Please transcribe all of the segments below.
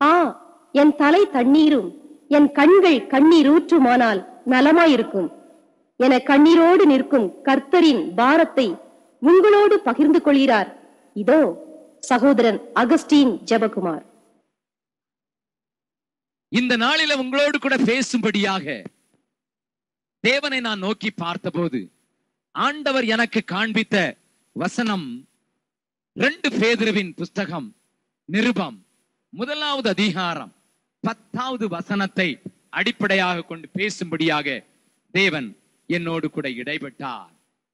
ஆ என் தலை தண்ணீரும் என் கண்கள் கண்ணீர் ஊற்றுமானால் நலமாயிருக்கும் என கண்ணீரோடு நிற்கும் கர்த்தரின் பாரத்தை உங்களோடு பகிர்ந்து கொள்கிறார் இதோ சகோதரன் அகஸ்டீன் ஜெபகுமார் இந்த நாளில உங்களோடு கூட பேசும்படியாக தேவனை நான் நோக்கி பார்த்தபோது ஆண்டவர் எனக்கு காண்பித்த வசனம் ரெண்டு பேதுருவின் புஸ்தகம் நிருபம் முதலாவது அதிகாரம் பத்தாவது வசனத்தை அடிப்படையாக கொண்டு பேசும்படியாக தேவன் என்னோடு கூட இடைப்பட்டார்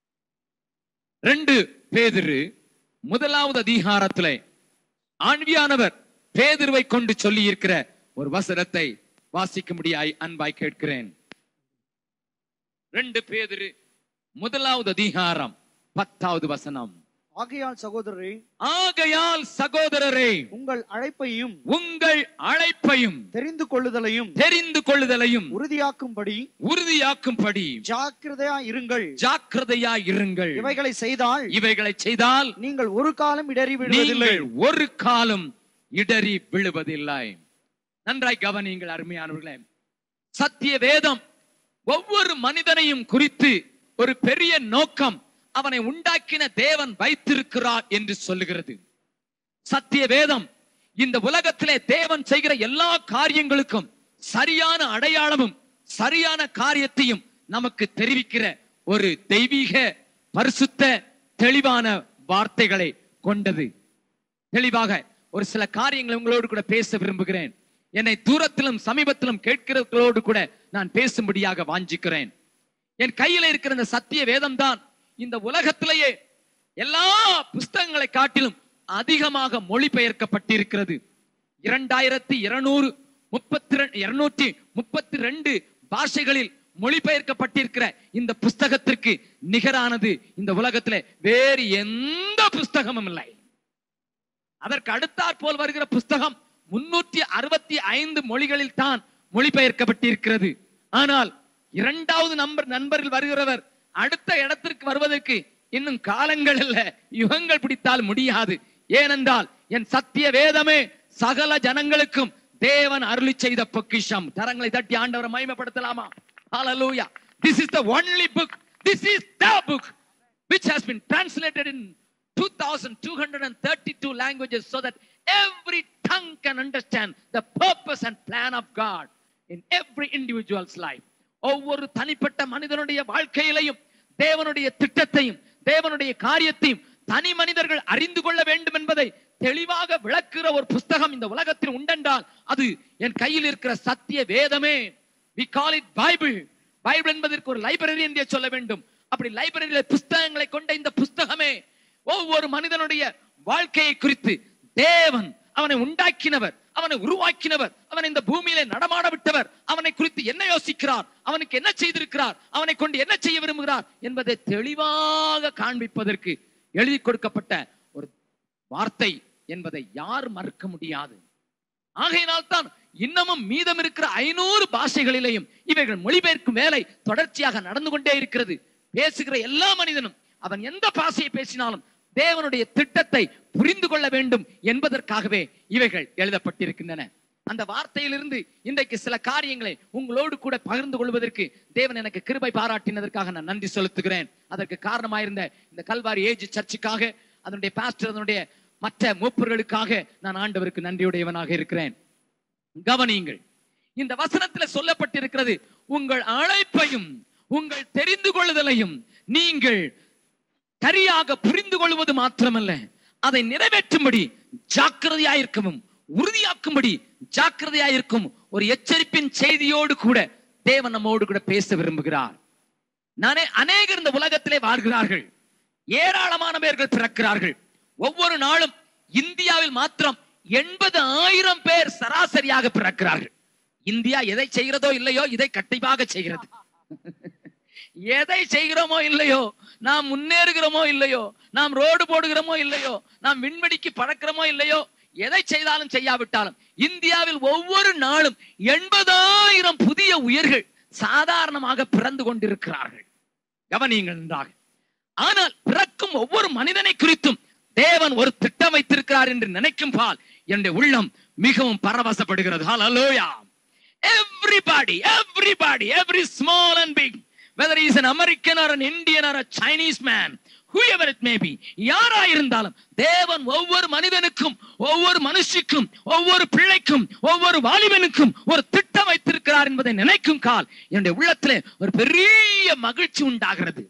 ரெண்டு பேதுரு முதலாவது அதிகாரத்திலே ஆண்வியானவர் பேதுருவை கொண்டு சொல்லி இருக்கிற ஒரு வசனத்தை வாசிக்கும்படியாய் அன்பாய் கேட்கிறேன் ரெண்டு பேதுரு முதலாவது அதிகாரம் பத்தாவது வசனம் ஆகையால் சகோதரரே ஆகையால் சகோதரரே உங்கள் அழைப்பையும் உங்கள் அழைப்பையும் தெரிந்து கொள்ளுதலையும் தெரிந்து கொள்ளுதலையும் உறுதியாக்கும்படி உறுதியாக்கும்படி ஜாக்கிரதையா இருங்கள் ஜாக்கிரதையா இருங்கள் இவைகளை செய்தால் இவைகளை செய்தால் நீங்கள் ஒரு காலம் இடறி விடுவதில்லை நீங்கள் ஒரு காலம் இடறி விழுவதில்லை நன்றாய் கவனியுங்கள் அருமையானவர்களே சத்திய வேதம் ஒவ்வொரு மனிதனையும் குறித்து ஒரு பெரிய நோக்கம் அவனை உண்டாக்கின தேவன் வைத்திருக்கிறார் என்று சொல்லுகிறது சத்திய வேதம் இந்த உலகத்திலே தேவன் செய்கிற எல்லா காரியங்களுக்கும் சரியான அடையாளமும் சரியான காரியத்தையும் நமக்கு தெரிவிக்கிற ஒரு தெய்வீக பரிசுத்த தெளிவான வார்த்தைகளை கொண்டது தெளிவாக ஒரு சில காரியங்களை உங்களோடு கூட பேச விரும்புகிறேன் என்னை தூரத்திலும் சமீபத்திலும் கேட்கிறவர்களோடு கூட நான் பேசும்படியாக வாஞ்சிக்கிறேன் என் கையில இருக்கிற இந்த சத்திய வேதம் தான் இந்த உலகத்திலேயே எல்லா புஸ்தகங்களை காட்டிலும் அதிகமாக மொழிபெயர்க்கப்பட்டிருக்கிறது இரண்டாயிரத்தி இருநூறு முப்பத்தி ரெண்டு இருநூற்றி முப்பத்தி ரெண்டு பாஷைகளில் மொழிபெயர்க்கப்பட்டிருக்கிற இந்த புஸ்தகத்திற்கு நிகரானது இந்த உலகத்திலே வேறு எந்த புஸ்தகமும் இல்லை அதற்கு அடுத்தாற் போல் வருகிற புஸ்தகம் முன்னூற்றி அறுபத்தி ஐந்து மொழிகளில் தான் மொழிபெயர்க்கப்பட்டிருக்கிறது ஆனால் இரண்டாவது நம்பர் நண்பரில் வருகிறவர் அடுத்த இடத்திற்கு வருவதற்கு இன்னும் காலங்கள் இல்ல யுகங்கள் பிடித்தால் முடியாது ஏனென்றால் என் சத்திய வேதமே சகல ஜனங்களுக்கும் தேவன் அருளி செய்த பொக்கிஷம் கரங்களை தட்டி ஆண்டவரை மகிமைப்படுத்தலாமா ஹalleluya this is the only book this is the book which has been translated in 2232 languages so that every tongue can understand the purpose and plan of God in every individual's life. ஒவ்வொரு தனிப்பட்ட மனிதனுடைய வாழ்க்கையிலையும் தேவனுடைய திட்டத்தையும் தேவனுடைய காரியத்தையும் தனி மனிதர்கள் அறிந்து கொள்ள வேண்டும் என்பதை தெளிவாக விளக்குகிற ஒரு புஸ்தகம் இந்த உலகத்தில் உண்டென்றால் அது என் கையில் இருக்கிற சத்திய வேதமே we call it Bible Bible என்பதற்கு ஒரு லைப்ரரி என்றே சொல்ல வேண்டும் அப்படி லைப்ரரியில புஸ்தகங்களை கொண்ட இந்த புஸ்தகமே ஒவ்வொரு மனிதனுடைய வாழ்க்கையை குறித்து தேவன் அவனை உண்டாக்கினவர் அவனை உருவாக்கினவர் அவன் இந்த பூமியிலே நடமாட விட்டவர் அவனை குறித்து என்ன யோசிக்கிறார் அவனுக்கு என்ன செய்திருக்கிறார் அவனை கொண்டு என்ன செய்ய விரும்புகிறார் என்பதை தெளிவாக காண்பிப்பதற்கு எழுதி கொடுக்கப்பட்ட ஒரு வார்த்தை என்பதை யார் மறுக்க முடியாது ஆகையினால் தான் இன்னமும் மீதம் இருக்கிற ஐநூறு பாஷைகளிலேயும் இவைகள் மொழிபெயர்க்கும் வேலை தொடர்ச்சியாக நடந்து கொண்டே இருக்கிறது பேசுகிற எல்லா மனிதனும் அவன் எந்த பாஷையை பேசினாலும் தேவனுடைய திட்டத்தை புரிந்து கொள்ள வேண்டும் என்பதற்காகவே இவைகள் எழுதப்பட்டிருக்கின்றன அந்த வார்த்தையிலிருந்து இன்றைக்கு சில காரியங்களை உங்களோடு கூட பகிர்ந்து கொள்வதற்கு தேவன் எனக்கு கிருபை பாராட்டினதற்காக நான் நன்றி செலுத்துகிறேன் அதற்கு காரணமாயிருந்த இந்த கல்வாரி ஏஜ் சர்ச்சுக்காக அதனுடைய பாஸ்டர் அதனுடைய மற்ற மூப்பர்களுக்காக நான் ஆண்டவருக்கு நன்றியுடையவனாக இருக்கிறேன் கவனியுங்கள் இந்த வசனத்துல சொல்லப்பட்டிருக்கிறது உங்கள் அழைப்பையும் உங்கள் தெரிந்து கொள்ளுதலையும் நீங்கள் சரியாக புரிந்து கொள்வது மாத்திரமல்ல அதை நிறைவேற்றும்படி ஜாக்கிரதையாயிருக்கவும் உறுதியாக்கும்படி ஜாக்கிரதையாயிருக்கும் ஒரு எச்சரிப்பின் செய்தியோடு கூட தேவன் நம்மோடு கூட பேச விரும்புகிறார் நானே அநேகர் இந்த உலகத்திலே வாழ்கிறார்கள் ஏராளமான பேர்கள் பிறக்கிறார்கள் ஒவ்வொரு நாளும் இந்தியாவில் மாத்திரம் எண்பது ஆயிரம் பேர் சராசரியாக பிறக்கிறார்கள் இந்தியா எதை செய்கிறதோ இல்லையோ இதை கண்டிப்பாக செய்கிறது எதை செய்கிறோமோ இல்லையோ நாம் முன்னேறுகிறோமோ இல்லையோ நாம் ரோடு போடுகிறோமோ இல்லையோ நாம் விண்வெளிக்கு பறக்கிறோமோ இல்லையோ எதை செய்தாலும் செய்யாவிட்டாலும் இந்தியாவில் ஒவ்வொரு நாளும் எண்பதாயிரம் புதிய உயிர்கள் சாதாரணமாக பிறந்து கொண்டிருக்கிறார்கள் கவனியுங்கள் நன்றாக ஆனால் பிறக்கும் ஒவ்வொரு மனிதனை குறித்தும் தேவன் ஒரு திட்டம் வைத்திருக்கிறார் என்று நினைக்கும் பால் என்னுடைய உள்ளம் மிகவும் பரவசப்படுகிறது ஹalleluya everybody everybody every small and big whether he is an american or an indian or a chinese man whoever it may be யாரா இருந்தாலும் தேவன் ஒவ்வொரு மனிதனுக்கும் ஒவ்வொரு மனுஷிக்கும் ஒவ்வொரு பிள்ளைக்கும் ஒவ்வொரு வாலிபனுக்கும் ஒரு திட்டம் வைத்திருக்கிறார் என்பதை நினைக்கும் கால் என்னுடைய உள்ளத்திலே ஒரு பெரிய மகிழ்ச்சி உண்டாகிறது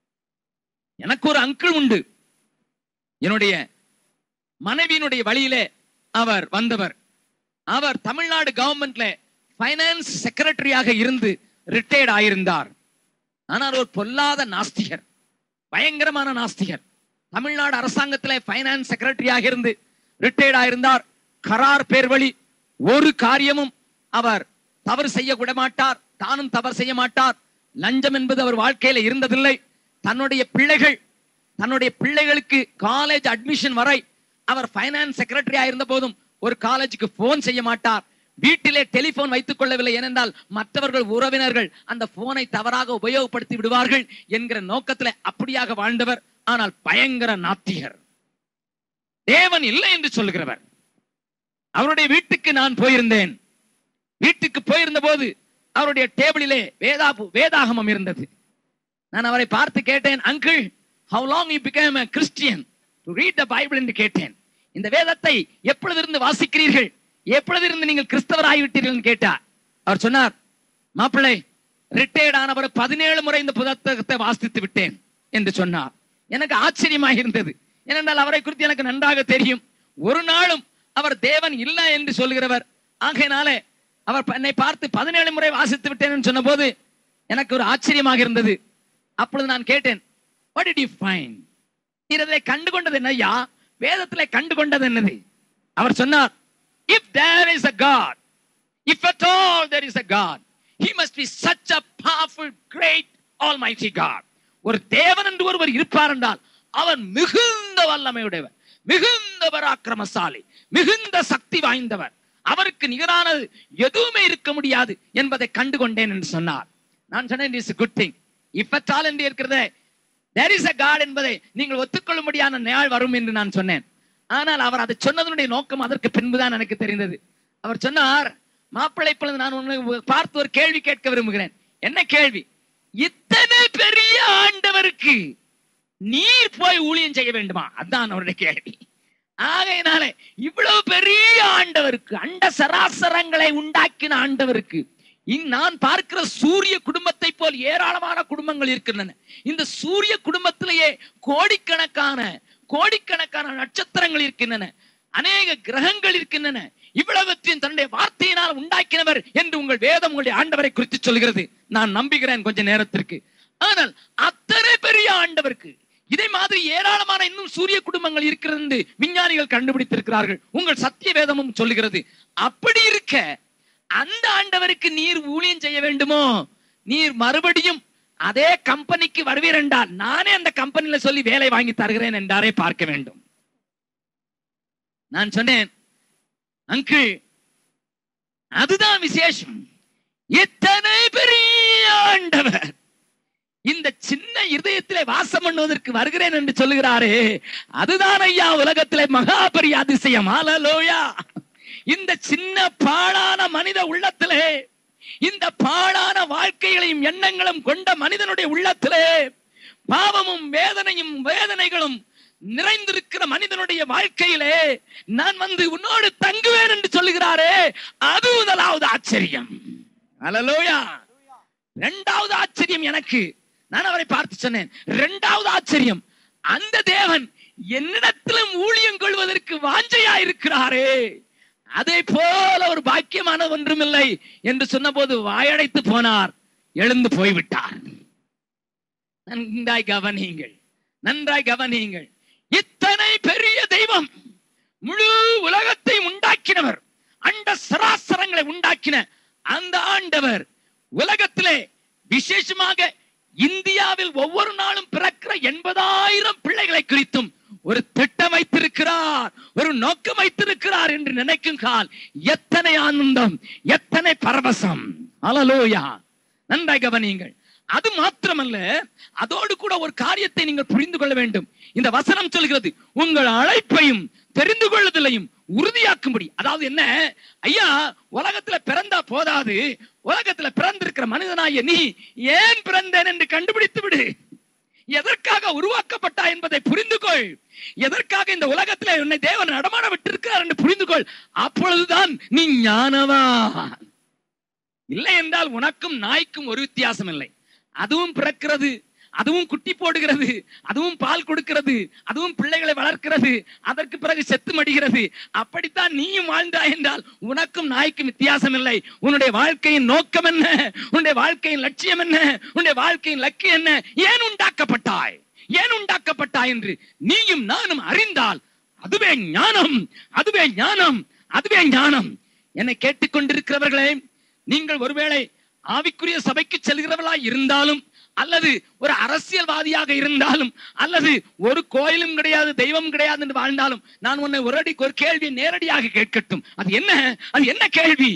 எனக்கு ஒரு அங்கிள் உண்டு என்னுடைய மனைவியினுடைய வழியிலே அவர் வந்தவர் அவர் தமிழ்நாடு கவர்மெண்ட்ல பைனான்ஸ் செக்ரட்டரியாக இருந்து ரிட்டையர்ட் ஆயிருந்தார் ஆனால் ஒரு பொல்லாத நாஸ்திகர் பயங்கரமான நாஸ்திகர் தமிழ்நாடு அரசாங்கத்திலே பைனான்ஸ் செக்ரட்டரியாக இருந்து ரிட்டையர்ட் ஆயிருந்தார் கரார் பேர் வழி ஒரு காரியமும் அவர் தவறு செய்ய விட மாட்டார் தானும் தவறு செய்ய மாட்டார் லஞ்சம் என்பது அவர் வாழ்க்கையில இருந்ததில்லை தன்னுடைய பிள்ளைகள் தன்னுடைய பிள்ளைகளுக்கு காலேஜ் அட்மிஷன் வரை அவர் பைனான்ஸ் செக்ரட்டரியா இருந்த போதும் ஒரு காலேஜுக்கு போன் செய்ய மாட்டார் வீட்டிலே டெலிபோன் வைத்துக் கொள்ளவில்லை ஏனென்றால் மற்றவர்கள் உறவினர்கள் அந்த போனை தவறாக உபயோகப்படுத்தி விடுவார்கள் என்கிற நோக்கத்திலே அப்படியாக வாழ்ந்தவர் ஆனால் பயங்கர நாத்திகர் தேவன் இல்லை என்று சொல்லுகிறவர் அவருடைய வீட்டுக்கு நான் போயிருந்தேன் வீட்டுக்கு போயிருந்த போது அவருடைய டேபிளிலே வேதா வேதாகமம் இருந்தது நான் அவரை பார்த்து கேட்டேன் uncle how long you became a Christian to read the Bible என்று கேட்டேன் இந்த வேதத்தை எப்பொழுதிருந்து வாசிக்கிறீர்கள் எப்பொழுதிருந்து நீங்கள் கிறிஸ்தவர் ஆகிவிட்டீர்கள் என்று கேட்டார் அவர் சொன்னார் மாப்பிள்ளை ரிட்டையர்ட் ஆனவர் பதினேழு முறை இந்த புத்தகத்தை வாசித்து விட்டேன் என்று சொன்னார் எனக்கு ஆச்சரியமாக இருந்தது ஏனென்றால் அவரை குறித்து எனக்கு நன்றாக தெரியும் ஒரு நாளும் அவர் தேவன் இல்லை என்று சொல்கிறவர் ஆகையினாலே அவர் என்னை பார்த்து பதினேழு முறை வாசித்து விட்டேன் என்று சொன்னபோது எனக்கு ஒரு ஆச்சரியமாக இருந்தது அப்பொழுது நான் கேட்டேன் what did you find நீர் அதிலே கண்டு கொண்டது என்னய்யா வேதத்திலே கண்டு கொண்டது என்னது அவர் சொன்னார் if there is a god if at all there is a god he must be such a powerful great almighty god ஒரு தேவன் என்று ஒருவர் இருப்பார் என்றால் அவன் மிகுந்த வல்லமையுடையவர் மிகுந்த பராக்கிரமசாலி மிகுந்த சக்தி வாய்ந்தவர் அவருக்கு நிகரானது எதுவுமே இருக்க முடியாது என்பதை கண்டு கொண்டேன் என்று சொன்னார் நான் சொன்னேன் இஸ் குட் திங் இப்பத்தால் என்று இருக்கிறதே தேர் இஸ் அ காட் என்பதை நீங்கள் ஒத்துக்கொள்ளும்படியான நாள் வரும் என்று நான் சொன்னேன் ஆனால் அவர் அதை சொன்னதனுடைய நோக்கம் அதற்கு பின்புதான் எனக்கு தெரிந்தது அவர் சொன்னார் மாப்பிள்ளை இப்பொழுது நான் உன்னை பார்த்து ஒரு கேள்வி கேட்க விரும்புகிறேன் என்ன கேள்வி இத்தனை பெரிய ஆண்டவருக்கு நீர் போய் ஊழியம் செய்ய வேண்டுமா அதான் அவருடைய கேள்வி ஆகையினாலே இவ்வளவு பெரிய ஆண்டவருக்கு அண்ட சராசரங்களை உண்டாக்கின ஆண்டவருக்கு இங் நான் பார்க்கிற சூரிய குடும்பத்தை போல் ஏராளமான குடும்பங்கள் இருக்கின்றன இந்த சூரிய குடும்பத்திலேயே கோடிக்கணக்கான கோடிக்கணக்கான நட்சத்திரங்கள் இருக்கின்றன அநேக கிரகங்கள் இருக்கின்றன இவ்வளவற்றையும் தன்னுடைய வார்த்தையினால் உண்டாக்கினவர் என்று உங்கள் வேதம் உங்களுடைய ஆண்டவரை குறித்து சொல்கிறது நான் நம்புகிறேன் கொஞ்ச நேரத்திற்கு ஆனால் அத்தனை பெரிய ஆண்டவருக்கு இதே மாதிரி ஏராளமான இன்னும் சூரிய குடும்பங்கள் இருக்கிறது என்று விஞ்ஞானிகள் கண்டுபிடித்திருக்கிறார்கள் உங்கள் சத்திய வேதமும் சொல்லுகிறது அப்படி இருக்க அந்த ஆண்டவருக்கு நீர் ஊழியம் செய்ய வேண்டுமோ நீர் மறுபடியும் அதே கம்பெனிக்கு வருவீர் என்றால் நானே அந்த கம்பெனில சொல்லி வேலை வாங்கி தருகிறேன் என்றாரே பார்க்க வேண்டும் நான் சொன்னேன் அங்கிள் அதுதான் விசேஷம் எத்தனை பெரிய ஆண்டவர் இந்த சின்ன இருதயத்திலே வாசம் பண்ணுவதற்கு வருகிறேன் என்று சொல்லுகிறாரே அதுதான் ஐயா உலகத்திலே மகா பெரிய அதிசயம் ஹalleluya இந்த சின்ன பாழான மனித உள்ளத்திலே இந்த பாழான வாழ்க்கைகளையும் எண்ணங்களும் கொண்ட மனிதனுடைய உள்ளத்திலே பாவமும் வேதனையும் வேதனைகளும் நிறைந்திருக்கிற மனிதனுடைய வாழ்க்கையிலே நான் வந்து உன்னோடு தங்குவேன் என்று சொல்லுகிறாரே அது முதலாவது ஆச்சரியம் ஹalleluya இரண்டாவது ஆச்சரியம் எனக்கு நான் அவரை பார்த்து சொன்னேன் இரண்டாவது ஆச்சரியம் அந்த தேவன் என்னிடத்திலும் ஊழியம் கொள்வதற்கு வாஞ்சையா இருக்கிறாரே அதை போல ஒரு பாக்கியமான ஒன்றுமில்லை என்று சொன்னபோது வாயடைத்து போனார் எழுந்து போய்விட்டார் நன்றாய் கவனியுங்கள் நன்றாய் கவனியுங்கள் இத்தனை பெரிய தெய்வம் முழு உலகத்தை உண்டாக்கினவர் அண்ட சராசரங்களை உண்டாக்கின அந்த ஆண்டவர் உலகத்திலே விசேஷமாக இந்தியாவில் ஒவ்வொரு நாளும் பிறக்கிற எண்பதாயிரம் பிள்ளைகளை குறித்தும் ஒரு திட்டம் வைத்திருக்கிறார் ஒரு நோக்கம் வைத்திருக்கிறார் என்று நினைக்கும் கால் எத்தனை ஆனந்தம் எத்தனை பரவசம் அலலோயா நன்றாய் கவனியுங்கள் அது மாத்திரமல்ல அதோடு கூட ஒரு காரியத்தை நீங்கள் புரிந்து கொள்ள வேண்டும் இந்த வசனம் சொல்கிறது உங்கள் அழைப்பையும் தெரிந்து கொள்ளுதலையும் உறுதியாக்கும்படி அதாவது என்ன ஐயா உலகத்துல பிறந்தா போதாது உலகத்துல பிறந்திருக்கிற மனிதனாய நீ ஏன் பிறந்தேன் என்று கண்டுபிடித்து விடு எதற்காக உருவாக்கப்பட்டா என்பதை புரிந்து கொள் எதற்காக இந்த உலகத்துல உன்னை தேவன் நடமாட விட்டிருக்கிறார் என்று புரிந்து கொள் அப்பொழுதுதான் நீ ஞானவான் இல்லை என்றால் உனக்கும் நாய்க்கும் ஒரு வித்தியாசம் இல்லை அதுவும் பிறக்கிறது அதுவும் குட்டி போடுகிறது அதுவும் பால் கொடுக்கிறது அதுவும் பிள்ளைகளை வளர்க்கிறது அதற்கு பிறகு செத்து மடிகிறது அப்படித்தான் நீயும் வாழ்ந்தாய் என்றால் உனக்கும் நாய்க்கும் வித்தியாசம் இல்லை உன்னுடைய வாழ்க்கையின் நோக்கம் என்ன உன்னுடைய வாழ்க்கையின் லட்சியம் என்ன உன்னுடைய வாழ்க்கையின் லக்கியம் என்ன ஏன் உண்டாக்கப்பட்டாய் ஏன் உண்டாக்கப்பட்டாய் என்று நீயும் நானும் அறிந்தால் அதுவே ஞானம் அதுவே ஞானம் அதுவே ஞானம் என்னை கேட்டுக்கொண்டிருக்கிறவர்களே நீங்கள் ஒருவேளை ஆவிக்குரிய சபைக்கு செல்கிறவர்களாய் இருந்தாலும் அல்லது ஒரு அரசியல்வாதியாக இருந்தாலும் அல்லது ஒரு கோயிலும் கிடையாது தெய்வம் கிடையாது என்று வாழ்ந்தாலும் நான் உன்னை ஒரு அடி ஒரு கேள்வியை நேரடியாக கேட்கட்டும் அது என்ன அது என்ன கேள்வி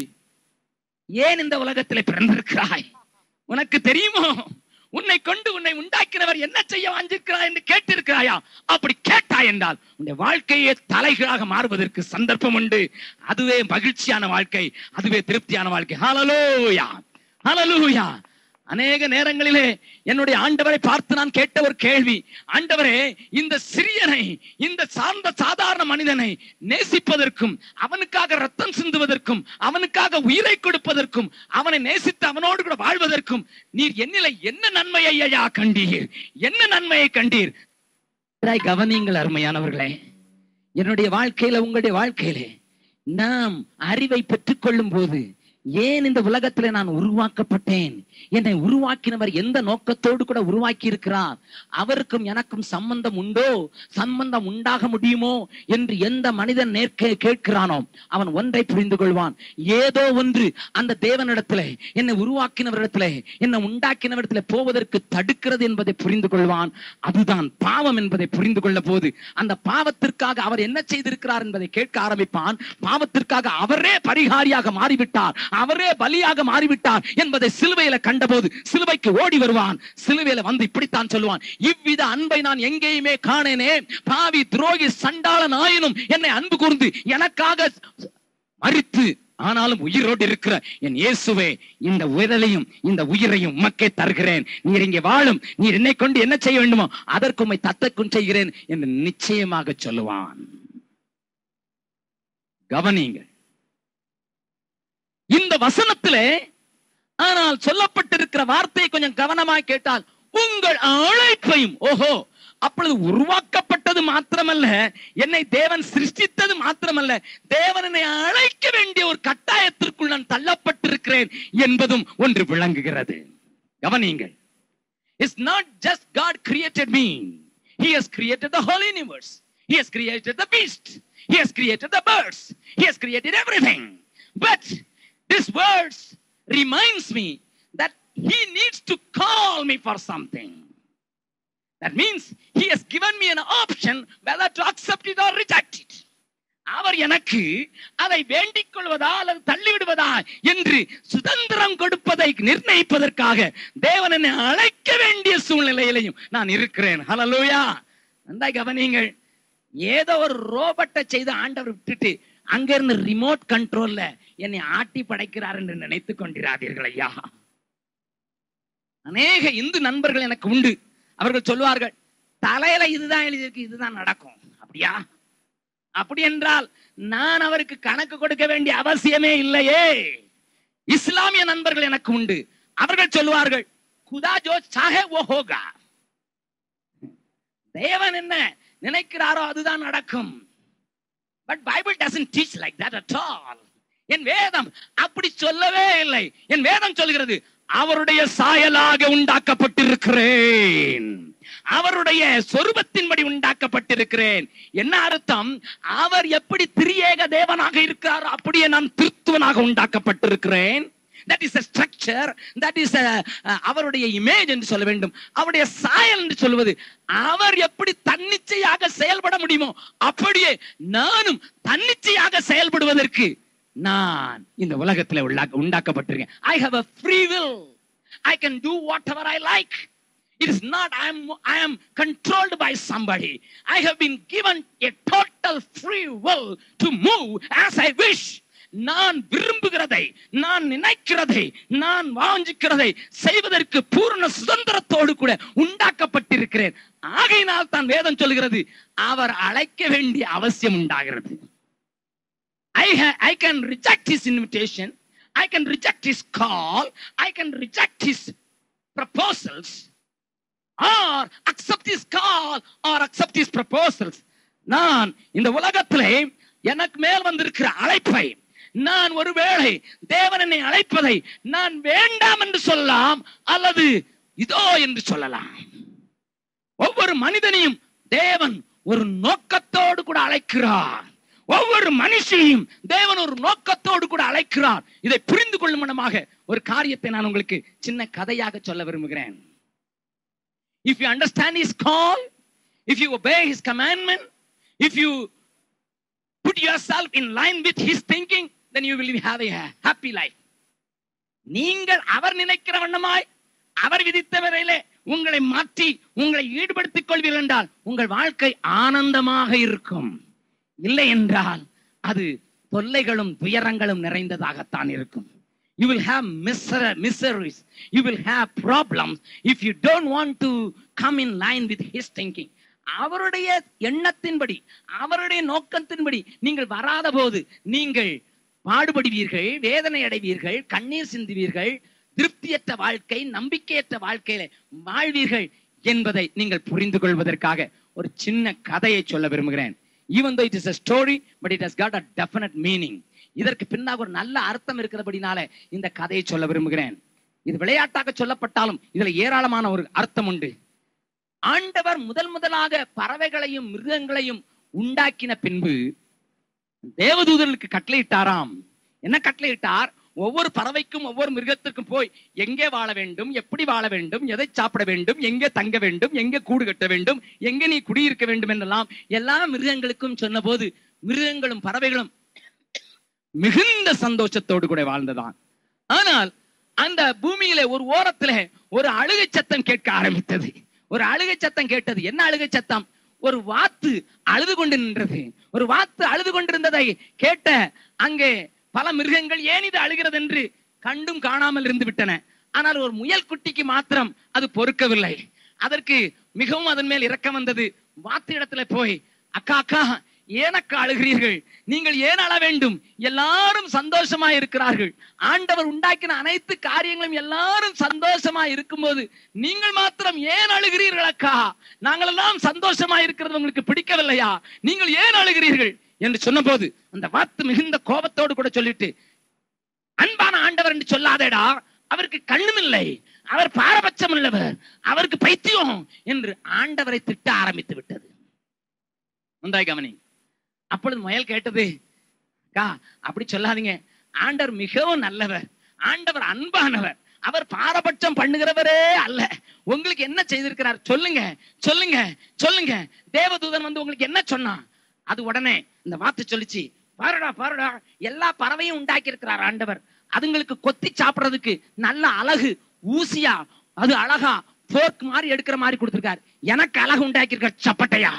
ஏன் இந்த உலகத்திலே பிறந்திருக்கிறாய் உனக்கு தெரியுமோ உன்னை கொண்டு உன்னை உண்டாக்கினவர் என்ன செய்ய வாஞ்சிருக்கிறாய் என்று கேட்டிருக்கிறாயா அப்படி கேட்டாய் என்றால் உன்னுடைய வாழ்க்கையே தலைகளாக மாறுவதற்கு சந்தர்ப்பம் உண்டு அதுவே மகிழ்ச்சியான வாழ்க்கை அதுவே திருப்தியான வாழ்க்கை ஹalleluya ஹalleluya அநேக நேரங்களிலே என்னுடைய ஆண்டவரை பார்த்து நான் கேட்ட ஒரு கேள்வி ஆண்டவரே இந்த சிறியனை இந்த சார்ந்த சாதாரண மனிதனை நேசிப்பதற்கும் அவனுக்காக ரத்தம் சிந்துவதற்கும் அவனுக்காக உயிரை கொடுப்பதற்கும் அவனை நேசித்து அவனோடு கூட வாழ்வதற்கும் நீர் என்னில என்ன நன்மையை ஐயா கண்டீர் என்ன நன்மையை கண்டீர் நன்றாய் கவனியுங்கள் அருமையானவர்களே என்னுடைய வாழ்க்கையில உங்களுடைய வாழ்க்கையிலே நாம் அறிவை பெற்றுக்கொள்ளும் போது ஏன் இந்த உலகத்திலே நான் உருவாக்கப்பட்டேன் என்னை உருவாக்கினவர் எந்த நோக்கத்தோடு கூட உருவாக்கி இருக்கிறார் அவருக்கும் எனக்கும் சம்பந்தம் உண்டோ சம்பந்தம் உண்டாக முடியுமோ என்று எந்த மனிதன் நேர்க்க கேட்கிறானோ அவன் ஒன்றை புரிந்து கொள்வான் ஏதோ ஒன்று அந்த தேவனிடத்திலே என்னை உருவாக்கினவரிடத்திலே என்னை உண்டாக்கினவரிடத்திலே போவதற்கு தடுக்கிறது என்பதை புரிந்து கொள்வான் அதுதான் பாவம் என்பதை புரிந்து கொள்ள போது அந்த பாவத்திற்காக அவர் என்ன செய்திருக்கிறார் என்பதை கேட்க ஆரம்பிப்பான் பாவத்திற்காக அவரே பரிகாரியாக மாறிவிட்டார் அவரே பலியாக மாறிவிட்டார் என்பதை சிலுவையில கண்டபோது சிலுவைக்கு ஓடி வருவான் சிலுவையில வந்து இப்படித்தான் சொல்லுவான் இவ்வித அன்பை நான் எங்கேயுமே காணேனே பாவி துரோகி சண்டாளன் ஆயினும் என்னை அன்பு கூர்ந்து எனக்காக மறித்து ஆனாலும் உயிரோடு இருக்கிற என் இயேசுவே இந்த உடலையும் இந்த உயிரையும் உமக்கே தருகிறேன் நீர் இங்கே வாழும் நீர் என்னை கொண்டு என்ன செய்ய வேண்டுமோ அதற்கு உம்மை தத்தக்கும் செய்கிறேன் என்று நிச்சயமாக சொல்லுவான் கவனியுங்கள் இந்த வசனத்திலே ஆனால் சொல்லப்பட்டிருக்கிற வார்த்தையை கொஞ்சம் கவனமாய் கேட்டால் உங்கள் அழைப்பையும் ஓஹோ அப்பொழுது உருவாக்கப்பட்டது மாத்திரமல்ல என்னை தேவன் சிருஷ்டித்தது மாத்திரமல்ல தேவன் என்னை அழைக்க வேண்டிய ஒரு கட்டாயத்திற்குள் நான் தள்ளப்பட்டிருக்கிறேன் என்பதும் ஒன்று விளங்குகிறது கவனியுங்கள் it's not just God created me He has created the whole universe. He has created the beast. He has created the birds. He has created everything. But this verse reminds me that he needs to call me for something. That means he has given me an option whether to accept it or reject it. அவர் எனக்கு அதை வேண்டிக் கொள்வதா அல்லது தள்ளிவிடுவதா என்று சுதந்திரம் கொடுப்பதை நிர்ணயிப்பதற்காக தேவன் என்னை அழைக்க வேண்டிய சூழ்நிலையிலையும் நான் இருக்கிறேன் ஹலலூயா நன்றாய் கவனியுங்கள் ஏதோ ஒரு ரோபோட்டை செய்து ஆண்டவர் விட்டுட்டு அங்க இருந்து ரிமோட் கண்ட்ரோல்ல என்னை ஆட்டி படைக்கிறார் என்று நினைத்துக் கொண்டிராதீர்கள் ஐயா அநேக இந்து நண்பர்கள் எனக்கு உண்டு அவர்கள் சொல்வார்கள் தலையில இதுதான் எழுதியிருக்கு இதுதான் நடக்கும் அப்படியா அப்படி என்றால் நான் அவருக்கு கணக்கு கொடுக்க வேண்டிய அவசியமே இல்லையே இஸ்லாமிய நண்பர்கள் எனக்கு உண்டு அவர்கள் சொல்லுவார்கள் குதா ஜோ சாஹே ஓ ஹோகா தேவன் என்ன நினைக்கிறாரோ அதுதான் நடக்கும் but Bible doesn't teach like that at all என் வேதம் அப்படி சொல்லவே இல்லை என் வேதம் சொல்கிறது அவருடைய சாயலாக உண்டாக்கப்பட்டிருக்கிறேன் அவருடைய சொரூபத்தின்படி உண்டாக்கப்பட்டிருக்கிறேன் என்ன அர்த்தம் அவர் எப்படி திரியேக தேவனாக இருக்கிறார் அப்படியே நான் திருத்துவனாக உண்டாக்கப்பட்டிருக்கிறேன் that is structure that is அவருடைய இமேஜ் என்று சொல்ல வேண்டும் அவருடைய சாயல் என்று சொல்வது அவர் எப்படி தன்னிச்சையாக செயல்பட முடியுமோ அப்படியே நானும் தன்னிச்சையாக செயல்படுவதற்கு நான் இந்த உலகத்தில் உண்டாக்கப்பட்டிருக்கேன் I have a free will I can do whatever I like It is not I am I am controlled by somebody. I have been given a total free will to move as I wish. நான் விரும்புகிறதை நான் நினைக்கிறதை நான் வாஞ்சிக்கிறதை செய்வதற்கு பூர்ண சுதந்திரத்தோடு கூட உண்டாக்கப்பட்டிருக்கிறேன் ஆகையினால் தான் வேதம் சொல்கிறது அவர் அழைக்க வேண்டிய அவசியம் உண்டாகிறது I, ha- I can reject his invitation. I can reject his call. I can reject his proposals. Or accept his call or accept his proposals. நான் இந்த உலகத்திலே எனக்கு மேல் வந்திருக்கிற அழைப்பை நான் ஒருவேளை தேவன் என்னை அழைப்பதை நான் வேண்டாம் என்று சொல்லலாம் அல்லது இதோ என்று சொல்லலாம் ஒவ்வொரு மனிதனையும் தேவன் ஒரு நோக்கத்தோடு கூட அழைக்கிறார் ஒவ்வொரு மனுஷனையும் தேவன் ஒரு நோக்கத்தோடு கூட அழைக்கிறார் இதை புரிந்து கொள்ளும் மனமாக ஒரு காரியத்தை நான் உங்களுக்கு சின்ன கதையாக சொல்ல விரும்புகிறேன் if you understand his call if you obey his commandment if you put yourself in line with his thinking then you will have a happy life நீங்கள் அவர் நினைக்கிற வண்ணமாய் அவர் விதித்த வரையிலே உங்களை மாற்றி உங்களை ஈடுபடுத்திக் கொள்வீர்கள் என்றால் உங்கள் வாழ்க்கை ஆனந்தமாக இருக்கும் இல்லை என்றால் அது தொல்லைகளும் துயரங்களும் நிறைந்ததாகத்தான் இருக்கும் you will have miser- miseries you will have problems if you don't want to come in line with his thinking அவருடைய எண்ணத்தின்படி அவருடைய நோக்கத்தின்படி நீங்கள் வராத போது நீங்கள் பாடுபடுவீர்கள் வேதனை அடைவீர்கள் கண்ணீர் சிந்துவீர்கள் திருப்தியற்ற வாழ்க்கை நம்பிக்கையற்ற வாழ்க்கையில வாழ்வீர்கள் என்பதை நீங்கள் புரிந்து கொள்வதற்காக ஒரு சின்ன கதையை சொல்ல விரும்புகிறேன் even though it is a story but it has got a definite meaning இதற்கு பின்னாக ஒரு நல்ல அர்த்தம் இருக்கிறபடினால இந்த கதையை சொல்ல விரும்புகிறேன் இது விளையாட்டாக சொல்லப்பட்டாலும் இதுல ஏராளமான ஒரு அர்த்தம் உண்டு ஆண்டவர் முதல் முதலாக பறவைகளையும் மிருகங்களையும் உண்டாக்கின பின்பு தேவதூதர்களுக்கு கட்டளையிட்டாராம் என்ன கட்டளையிட்டார் ஒவ்வொரு பறவைக்கும் ஒவ்வொரு மிருகத்திற்கும் போய் எங்கே வாழ வேண்டும் எப்படி வாழ வேண்டும் எதை சாப்பிட வேண்டும் எங்கே தங்க வேண்டும் எங்கே கூடு கட்ட வேண்டும் எங்கே நீ குடியிருக்க வேண்டும் என்றெல்லாம் எல்லா மிருகங்களுக்கும் சொன்னபோது மிருகங்களும் பறவைகளும் மிகுந்த சந்தோஷத்தோடு கூட வாழ்ந்ததான் ஆனால் அந்த பூமியில ஒரு ஓரத்துல ஒரு அழுகை சத்தம் கேட்க ஆரம்பித்தது ஒரு அழுகை சத்தம் கேட்டது என்ன அழுகை சத்தம் ஒரு வாத்து அழுது கொண்டு நின்றது ஒரு வாத்து அழுது கொண்டிருந்ததை கேட்ட அங்கே பல மிருகங்கள் ஏன் இது அழுகிறது என்று கண்டும் காணாமல் இருந்து விட்டன ஆனால் ஒரு முயல் குட்டிக்கு மாத்திரம் அது பொறுக்கவில்லை அதற்கு மிகவும் அதன் மேல் இரக்கம் வந்தது வாத்து இடத்துல போய் அக்கா அக்கா ஏனக்கா அழுகிறீர்கள் நீங்கள் ஏன் அழ வேண்டும் எல்லாரும் சந்தோஷமா இருக்கிறார்கள் ஆண்டவர் உண்டாக்கின அனைத்து காரியங்களும் எல்லாரும் சந்தோஷமா இருக்கும்போது நீங்கள் மாத்திரம் ஏன் அழுகிறீர்கள் அக்கா நாங்கள் எல்லாம் சந்தோஷமா இருக்கிறது உங்களுக்கு பிடிக்கவில்லையா நீங்கள் ஏன் அழுகிறீர்கள் என்று சொன்னபோது அந்த வாத்து மிகுந்த கோபத்தோடு கூட சொல்லிட்டு அன்பான ஆண்டவர் என்று சொல்லாதேடா அவருக்கு கண்ணும் இல்லை அவர் பாரபட்சம் உள்ளவர் அவருக்கு பைத்தியம் என்று ஆண்டவரை திட்ட ஆரம்பித்து விட்டது முந்தாய் கவனி அப்பொழுது முயல் கேட்டது அக்கா அப்படி சொல்லாதீங்க ஆண்டவர் மிகவும் நல்லவர் ஆண்டவர் அன்பானவர் அவர் பாரபட்சம் பண்ணுகிறவரே அல்ல உங்களுக்கு என்ன செய்திருக்கிறார் சொல்லுங்க சொல்லுங்க சொல்லுங்க தேவதூதன் வந்து உங்களுக்கு என்ன சொன்னான் அது உடனே இந்த வார்த்தை சொல்லிச்சு பாருடா பாருடா எல்லா பறவையும் உண்டாக்கி இருக்கிறார் ஆண்டவர் அதுங்களுக்கு கொத்தி சாப்பிடுறதுக்கு நல்ல அழகு ஊசியா அது அழகா போர்க் மாதிரி எடுக்கிற மாதிரி கொடுத்திருக்காரு எனக்கு அழகு உண்டாக்கி இருக்க சப்பட்டையா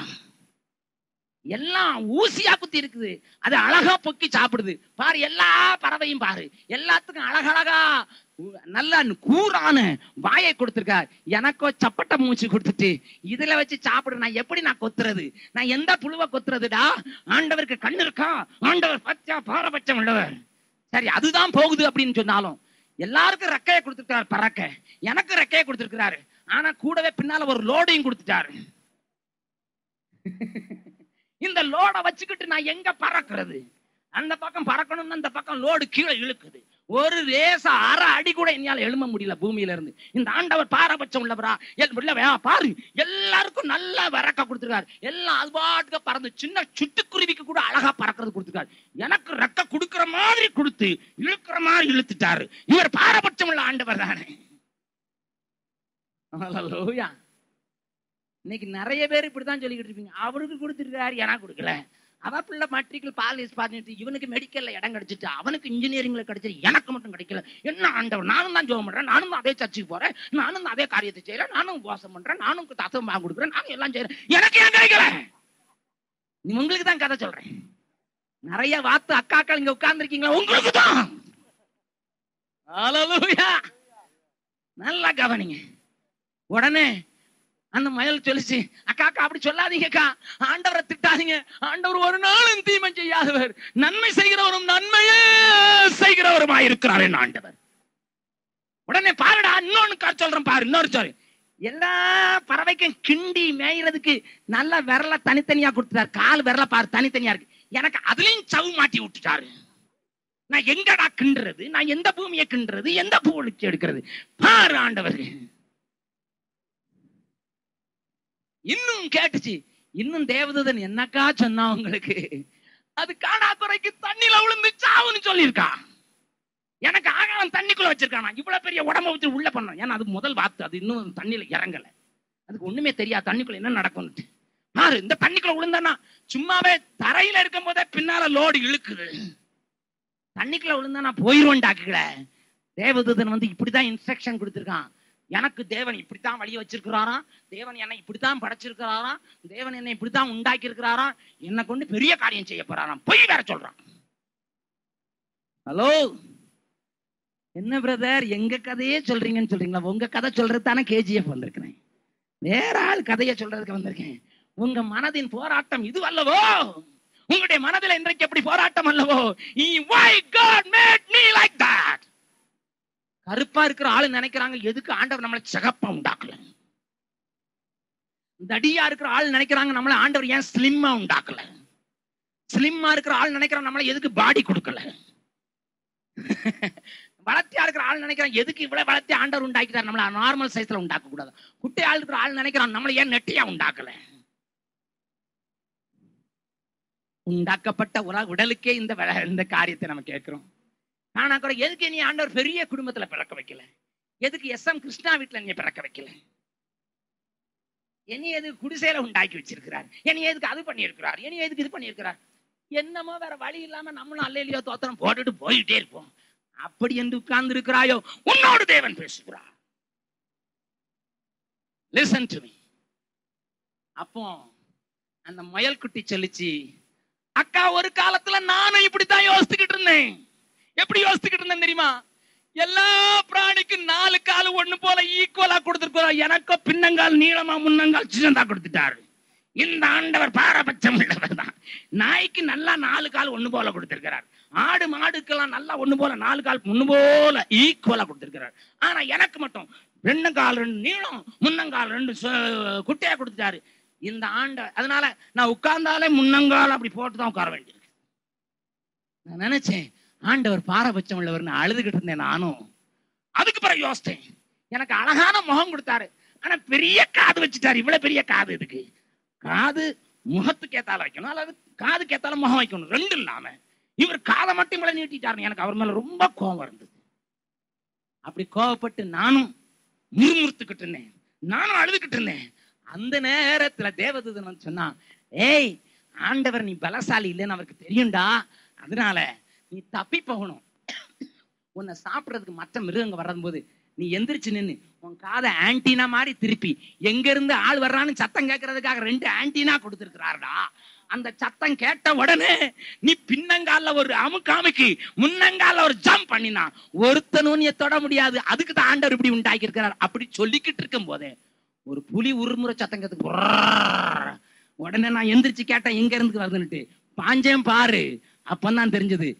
எல்லாம் ஊசியா குத்தி இருக்குது அது அழகா பொக்கி சாப்பிடுது பாரு எல்லா பறவையும் பாரு எல்லாத்துக்கும் அழகழகா உ- நல்ல கூரான வாயை கொடுத்திருக்கார் எனக்கோ சப்பட்டை மூச்சு கொடுத்துட்டு இதுல வச்சு சாப்பிடு நான் எப்படி நான் கொத்துறது நான் எந்த புழுவை கொத்துறதுடா ஆண்டவருக்கு கண்ணு இருக்கா ஆண்டவர் பச்சா பாரபட்சம் உள்ளவர் சரி அதுதான் போகுது அப்படின்னு சொன்னாலும் எல்லாருக்கும் ரெக்கையை கொடுத்திருக்கிறார் பறக்க எனக்கு ரெக்கையை கொடுத்திருக்கிறாரு ஆனா கூடவே பின்னால ஒரு லோடையும் கொடுத்துட்டாரு இந்த லோட வச்சுக்கிட்டு நான் எங்க பறக்கிறது அந்த பக்கம் பறக்கணும்னு அந்த பக்கம் லோடு கீழே இழுக்குது ஒரு ரேச அரை அடி கூட என்னால எழும்ப முடியல பூமியில இருந்து இந்த ஆண்டவர் பாரபட்சம் உள்ளவரா எல்~ இல்ல பாரு எல்லாருக்கும் நல்லா விறக்க கொடுத்துருக்காரு எல்லாம் அது பாட்டுக்கு பறந்து சின்ன சிட்டுக்குருவிக்கு கூட அழகா பறக்கிறது கொடுத்துருக்காரு எனக்கு ரெக்க கொடுக்கிற மாதிரி கொடுத்து இழுக்கிற மாதிரி இழுத்துட்டாரு இவர் பாரபட்சம் உள்ள ஆண்டவர் தானே Hallelujah. இன்னைக்கு நிறைய பேர் இப்படித்தான் சொல்லிக்கிட்டு இருப்பீங்க அவருக்கு கொடுத்துருக்காரு எனக்கு கொடுக்கல அவ பிள்ளை மெட்ரிக்கல் பாலிஸ் பார்த்துட்டு இவனுக்கு மெடிக்கல்ல இடம் கிடைச்சிட்டு அவனுக்கு இன்ஜினியரிங்ல கிடைச்சிட்டு எனக்கு மட்டும் கிடைக்கல என்ன ஆண்டவர் நானும் தான் ஜோம் பண்றேன் நானும் தான் அதே சர்ச்சுக்கு போறேன் நானும் தான் அதே காரியத்தை செய்யறேன் நானும் உபவாசம் பண்றேன் நானும் தசம் வாங்க கொடுக்குறேன் நானும் எல்லாம் செய்யறேன் எனக்கு ஏன் கிடைக்கல நீ உங்களுக்கு தான் கதை சொல்றேன் நிறைய வாத்து அக்காக்கள் இங்க உட்கார்ந்துருக்கீங்களா உங்களுக்கு தான் ஹalleluya நல்லா கவனிங்க உடனே அந்த மயல் சொல்லிச்சு அக்கா அக்கா அப்படி சொல்லாதீங்கக்கா ஆண்டவரை திட்டாதீங்க ஆண்டவர் ஒரு நாளும் தீமை செய்யாதவர் நன்மை செய்கிறவரும் நன்மையே செய்கிறவருமா இருக்கிறார் என் ஆண்டவர் உடனே பாருடா இன்னொன்னு கா- சொல்றேன் பாரு இன்னொரு சொல்லு எல்லா பறவைக்கும் கிண்டி மேய்றதுக்கு நல்ல விரல தனித்தனியா கொடுத்துட்டாரு கால் விரல பாரு தனித்தனியா இருக்கு எனக்கு அதுலயும் சவு மாட்டி விட்டுட்டாரு நான் எங்கடா கிண்டுறது நான் எந்த பூமியை கிண்டுறது எந்த பூவுக்கு எடுக்கிறது பாரு ஆண்டவர் இன்னும் கேட்டுச்சு இன்னும் தேவதூதன் என்னக்கா சொன்னா உங்களுக்கு அது காணா குறைக்கு தண்ணில விழுந்து சாவுன்னு சொல்லியிருக்கா எனக்கு ஆகாரம் தண்ணிக்குள்ள வச்சிருக்கானா இவ்வளவு பெரிய உடம்ப வச்சு உள்ள பண்ணோம் ஏன்னா அது முதல் வாத்து அது இன்னும் தண்ணியில இறங்கல அதுக்கு ஒண்ணுமே தெரியாது தண்ணிக்குள்ள என்ன நடக்கும்னு பாரு இந்த தண்ணிக்குள்ள விழுந்தானா சும்மாவே தரையில இருக்கும் போதே பின்னால லோடு இழுக்குது தண்ணிக்குள்ள விழுந்தா நான் போயிருவேன்டாக்குல தேவதூதன் வந்து இப்படிதான் இன்ஸ்ட்ரக்ஷன் கொடுத்திருக்கான் எனக்கு தேவன் இப்படித்தான் வழி வச்சிருக்கிறாராம் தேவன் என்னை இப்படித்தான் படைச்சிருக்கிறாராம் தேவன் என்னை இப்படித்தான் உண்டாக்கி இருக்கிறாராம் என்னை கொண்டு பெரிய காரியம் செய்ய போறாராம் பொய் வேற சொல்றான் ஹலோ என்ன பிரதர் எங்க கதையே சொல்றீங்கன்னு சொல்றீங்களா உங்க கதை சொல்றது தானே கேஜிஎஃப் வந்திருக்கிறேன் வேற ஆள் கதையை சொல்றதுக்கு வந்திருக்கேன் உங்க மனதின் போராட்டம் இது அல்லவோ உங்களுடைய மனதில் இன்றைக்கு எப்படி போராட்டம் அல்லவோ why God made me like that கருப்பா இருக்கிற ஆளு நினைக்கிறாங்க எதுக்கு ஆண்டவர் நம்மளை சிகப்பா உண்டாக்கல தடியா இருக்கிற ஆள் நினைக்கிறாங்க நம்மள ஆண்டவர் ஏன் ஸ்லிம்மா உண்டாக்கல ஸ்லிம்மா இருக்கிற ஆள் நினைக்கிறான் நம்மள எதுக்கு பாடி கொடுக்கல வளர்த்தியா இருக்கிற ஆள் நினைக்கிறான் எதுக்கு இவ்வளவு வளர்த்தி ஆண்டவர் உண்டாக்கிட்டார் நம்மள நார்மல் சைஸ்ல உண்டாக்க கூடாது குட்டை ஆள் இருக்கிற ஆள் நினைக்கிறான் நம்மள ஏன் நெட்டியா உண்டாக்கல உண்டாக்கப்பட்ட உல உடலுக்கே இந்த வ- இந்த காரியத்தை நம்ம கேட்கிறோம் ஆனா கூட எதுக்கு நீ ஆண்டவர் பெரிய குடும்பத்துல பிறக்க வைக்கல எதுக்கு எஸ் எம் கிருஷ்ணா வீட்டுல நீ பிறக்க வைக்கல என்னை எதுக்கு குடிசையில உண்டாக்கி வச்சிருக்கிறார் என்னை எதுக்கு அது பண்ணியிருக்கிறார் என்னை எதுக்கு இது பண்ணியிருக்கிறார் என்னமோ வேற வழி இல்லாம நம்மளும் அல்லையிலையோ தோத்திரம் போட்டுட்டு போயிட்டே இருப்போம் அப்படி என்று உட்கார்ந்து இருக்கிறாயோ உன்னோடு தேவன் பேசுகிறார் லிசன் டு மீ அப்போ அந்த முயல் குட்டி சொல்லிச்சு அக்கா ஒரு காலத்துல நானும் இப்படித்தான் யோசிச்சுக்கிட்டு இருந்தேன் எப்படி யோசிச்சுக்கிட்டு இருந்தேன் தெரியுமா எல்லா பிராணிக்கும் நாலு கால் ஒண்ணு போல ஈக்குவலா கொடுத்திருக்கிறோம் எனக்கோ பின்னங்கால் நீளமா முன்னங்கால் சின்னதா கொடுத்துட்டாரு இந்த ஆண்டவர் பாரபட்சம் உள்ளவர் தான் நாய்க்கு நல்லா நாலு கால் ஒண்ணு போல கொடுத்திருக்கிறார் ஆடு மாடுக்கெல்லாம் நல்லா ஒண்ணு போல நாலு கால் ஒண்ணு போல ஈக்குவலா கொடுத்திருக்கிறார் ஆனா எனக்கு மட்டும் ரெண்டு கால் ரெண்டு நீளம் முன்னங்கால் ரெண்டு சு- குட்டையா கொடுத்துட்டாரு இந்த ஆண்ட அதனால நான் உட்கார்ந்தாலே முன்னங்கால் அப்படி போட்டு தான் உட்கார வேண்டியிருக்கு நான் நினைச்சேன் ஆண்டவர் பாரபட்சம் உள்ளவர்னு அழுதுகிட்டு இருந்தேன் நானும் அதுக்கு பிறகு யோசித்தேன் எனக்கு அழகான முகம் கொடுத்தாரு ஆனா பெரிய காது வச்சுட்டாரு இவ்வளவு பெரிய காது இதுக்கு காது முகத்துக்கு ஏத்தால வைக்கணும் அல்லது காதுக்கு ஏத்தால முகம் வைக்கணும் ரெண்டு இல்லாம இவர் காதை மட்டும் இவ்வளவு நீட்டிட்டாரு எனக்கு அவர் மேல ரொம்ப கோபம் இருந்தது அப்படி கோவப்பட்டு நானும் முறுமுறுத்துக்கிட்டு இருந்தேன் நானும் அழுதுகிட்டு இருந்தேன் அந்த நேரத்துல தேவதூதன் வந்து சொன்னான் ஏய் ஆண்டவர் நீ பலசாலி இல்லைன்னு அவருக்கு தெரியும்டா அதனால நீ தப்பி போகணும் உன்னை சாப்பிடுறதுக்கு மற்ற மிருகங்க வரும்போது நீ எந்திரிச்சு நின்னு உன் காதை ஆன்டினா மாதிரி திருப்பி எங்க இருந்து ஆள் வர்றான்னு சத்தம் கேட்கறதுக்காக ரெண்டு ஆன்டினா கொடுத்திருக்கிறாருடா அந்த சத்தம் கேட்ட உடனே நீ பின்னங்கால ஒரு அமுக்கு அமுக்கி முன்னங்கால ஒரு ஜம்ப் பண்ணினா ஒருத்தனும் நீ தொட முடியாது அதுக்கு தான் ஆண்டவர் இப்படி உண்டாக்கி இருக்கிறார் அப்படி சொல்லிக்கிட்டு இருக்கும் போதே ஒரு புலி உருமுறை சத்தம் கேட்டு உடனே நான் எந்திரிச்சு கேட்டேன் எங்க இருந்து வருதுன்னுட்டு பாஞ்சேன் பாரு அப்பதான் தெரிஞ்சது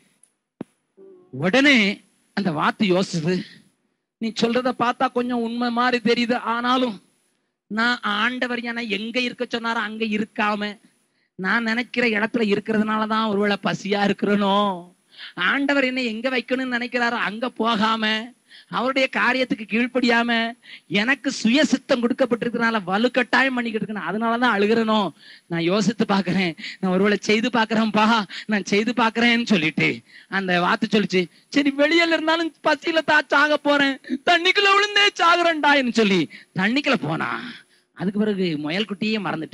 உடனே அந்த வாத்து யோசிச்சது நீ சொல்றத பார்த்தா கொஞ்சம் உண்மை மாதிரி தெரியுது ஆனாலும் நான் ஆண்டவர் என எங்க இருக்க சொன்னாரோ அங்க இருக்காம நான் நினைக்கிற இடத்துல இருக்கிறதுனாலதான் ஒருவேளை பசியா இருக்கிறனோ ஆண்டவர் என்ன எங்க வைக்கணும்னு நினைக்கிறாரோ அங்க போகாம அவருடைய காரியத்துக்கு கீழ்ப்படியாம எனக்கு சுய சித்தம் கொடுக்கப்பட்டிருக்கிறனால வலுக்கட்டாயம் பண்ணிக்கிட்டு இருக்கேன் அதனாலதான் அழுகிறனோ நான் யோசித்து பாக்குறேன் நான் ஒருவேளை செய்து பாக்குறேன்ப்பா நான் செய்து பாக்குறேன்னு சொல்லிட்டு அந்த வாத்து சொல்லிச்சு சரி வெளியில இருந்தாலும் பசியில தான் சாக போறேன் தண்ணிக்குள்ள விழுந்தே சாகுறேன்டான்னு சொல்லி தண்ணிக்குள்ள போனா அதுக்கு பிறகு முயல் குட்டியே மறந்துட்டு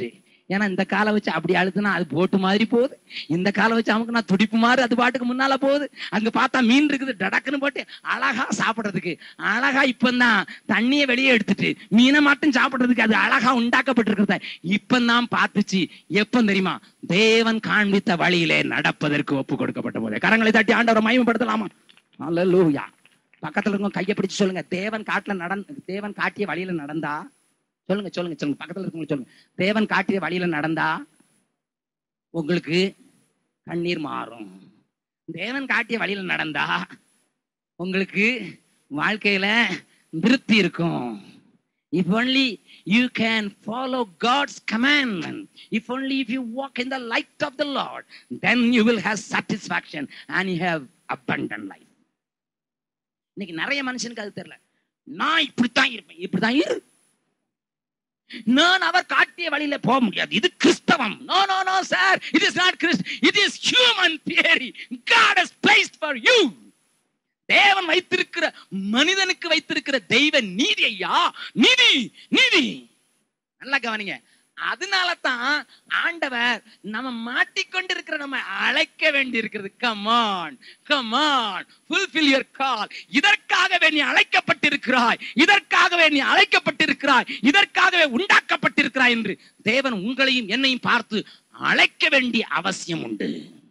ஏன்னா இந்த காலை வச்சு அப்படி அழுத்துனா அது போட்டு மாதிரி போகுது இந்த காலை வச்சு அமுக்குனா துடிப்பு மாதிரி அது பாட்டுக்கு முன்னால போகுது அங்க பார்த்தா மீன் இருக்குது டடக்குன்னு போட்டு அழகா சாப்பிடுறதுக்கு அழகா இப்பந்தான் தண்ணியை வெளியே எடுத்துட்டு மீனை மட்டும் சாப்பிடுறதுக்கு அது அழகா உண்டாக்கப்பட்டிருக்கிறத இப்பந்தான் பார்த்துச்சு எப்ப தெரியுமா தேவன் காண்பித்த வழியிலே நடப்பதற்கு ஒப்பு கொடுக்கப்பட்ட போது கரங்களை தட்டி ஆண்டவரை மயமப்படுத்தலாமா அல்லூயா பக்கத்துல இருக்கவங்க கையை பிடிச்சு சொல்லுங்க தேவன் காட்டுல நடந்த தேவன் காட்டிய வழியில நடந்தா சொல்லுங்க சொல்லுங்க சொல்லுங்க பக்கத்துல இருக்கவங்க சொல்லுங்க தேவன் காட்டிய வழியில நடந்தா உங்களுக்கு கண்ணீர் மாறும் தேவன் காட்டிய வழியில நடந்தா உங்களுக்கு வாழ்க்கையில திருப்தி இருக்கும் if only you can follow God's commandment, if only if you walk in the light of the Lord, then you will have satisfaction and you have abundant life. இன்னைக்கு நிறைய மனுஷனுக்கு அது தெரியல நான் இப்படித்தான் இருப்பேன் இப்படித்தான் இரு நான் அவர் காட்டிய வழியில போக முடியாது இது கிறிஸ்தவம் no no no sir it is not Christ it is human theory God has placed for you தேவன் வைத்திருக்கிற மனிதனுக்கு வைத்திருக்கிற தெய்வ நீதி ஐயா நீதி நீதி நல்லா கவனிங்க அதனால தான் ஆண்டவர் நம்ம மாட்டிக்கொண்டிருக்கிற நம்ம அழைக்க வேண்டி இருக்கிறது come on come on fulfil your call இதற்காகவே நீ அழைக்கப்பட்டிருக்கிறாய் இதற்காகவே நீ அழைக்கப்பட்டிருக்கிறாய் இதற்காகவே உண்டாக்கப்பட்டிருக்கிறாய் என்று தேவன் உங்களையும் என்னையும் பார்த்து அழைக்க வேண்டிய அவசியம் உண்டு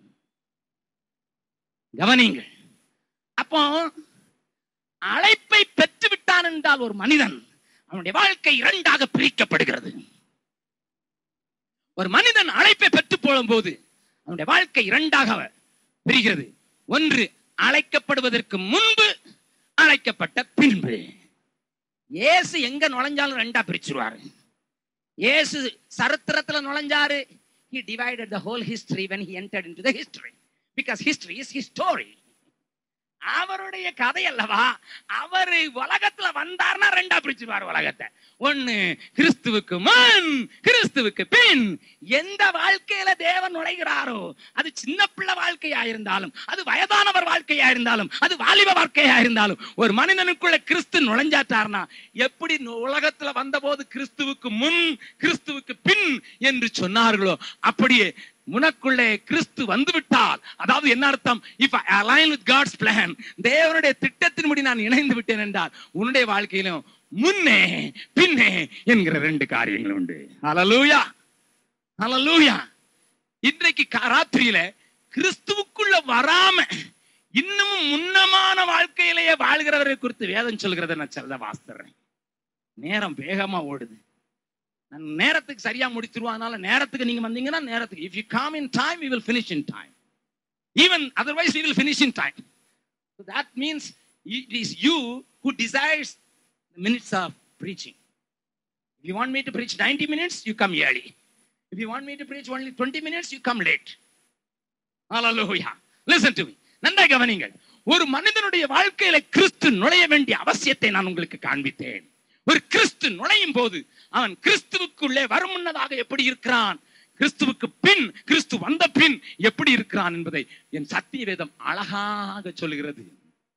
கவனிங்கள் அப்போ அழைப்பை பெற்று விட்டான் என்றால் ஒரு மனிதன் அவனுடைய வாழ்க்கை இரண்டாக பிரிக்கப்படுகிறது ஒரு மனிதன் அழைப்பை பெற்று போடும் போது அவனுடைய வாழ்க்கை இரண்டாக பிரிகிறது ஒன்று அழைக்கப்படுவதற்கு முன்பு அழைக்கப்பட்ட பின்பு இயேசு எங்க நுழைஞ்சாலும் ரெண்டா பிரிச்சிருவாரு இயேசு சரித்திரத்துல நுழைஞ்சாரு he divided the whole history when he entered into the history because history is his story அவருடைய கதை அல்லவா அவரு உலகத்துல வந்தார்னா ரெண்டா பிரிச்சுவார் உலகத்தை ஒண்ணு கிறிஸ்துவுக்கு முன் கிறிஸ்துவுக்கு பின் எந்த வாழ்க்கையில தேவன் நுழைகிறாரோ அது சின்ன பிள்ளை வாழ்க்கையா இருந்தாலும் அது வயதானவர் வாழ்க்கையா இருந்தாலும் அது வாலிப வாழ்க்கையா இருந்தாலும் ஒரு மனிதனுக்குள்ள கிறிஸ்து நுழைஞ்சாட்டார்னா எப்படி நு- உலகத்துல வந்தபோது கிறிஸ்துவுக்கு முன் கிறிஸ்துவுக்கு பின் என்று சொன்னார்களோ அப்படியே உனக்குள்ளே கிறிஸ்து வந்துவிட்டால் அதாவது என்ன அர்த்தம் if I align with God's plan தேவனுடைய திட்டத்தின்படி நான் இணைந்து விட்டேன் என்றால் உன்னுடைய வாழ்க்கையிலும் முன்னே பின்னே என்கிற ரெண்டு காரியங்கள் உண்டு ஹalleluya ஹalleluya இன்றைக்கு கா- ராத்திரியில கிறிஸ்துவுக்குள்ள வராம இன்னமும் முன்னமான வாழ்க்கையிலேயே வாழ்கிறவரை குறித்து வேதம் சொல்கிறத நான் சொல்ல வாசித்துறேன் நேரம் வேகமா ஓடுது நான் நேரத்துக்கு சரியா முடிச்சிருவோம் அதனால நேரத்துக்கு நீங்க வந்தீங்கன்னா நேரத்துக்கு if you come in time we will finish in time even otherwise we will finish in time so that means it is you who desires the minutes of preaching if you want me to preach 90 minutes you come early if you want me to preach only 20 minutes you come late hallelujah listen to me நன்றாய் கவனிங்கள் ஒரு மனிதனுடைய வாழ்க்கையில கிறிஸ்து நுழைய வேண்டிய அவசியத்தை நான் உங்களுக்கு காண்பித்தேன் ஒரு கிறிஸ்து நுழையும் போது அவன் கிறிஸ்துவுக்குள்ளே வரும் முன்னதாக எப்படி இருக்கிறான் கிறிஸ்துவுக்கு பின் கிறிஸ்து வந்த பின் எப்படி இருக்கிறான் என்பதை என் சத்திய வேதம் அழகாக சொல்கிறது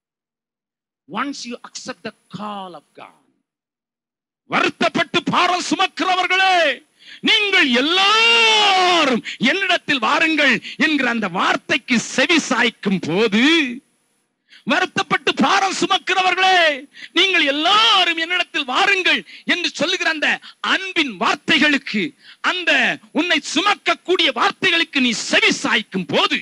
once you accept the call of God வருத்தப்பட்டு பாரம் சுமக்கிறவர்களே நீங்கள் எல்லாரும் என்னிடத்தில் வாருங்கள் என்கிற அந்த வார்த்தைக்கு செவி சாய்க்கும் போது வருத்தப்பட்டு பாரம் சுமக்கிறவர்களே நீங்கள் எல்லாரும் என்னிடத்தில் வாருங்கள் என்று சொல்லுகிற அந்த அன்பின் வார்த்தைகளுக்கு அந்த உன்னை சுமக்கக்கூடிய வார்த்தைகளுக்கு நீ செவி சாய்க்கும் போது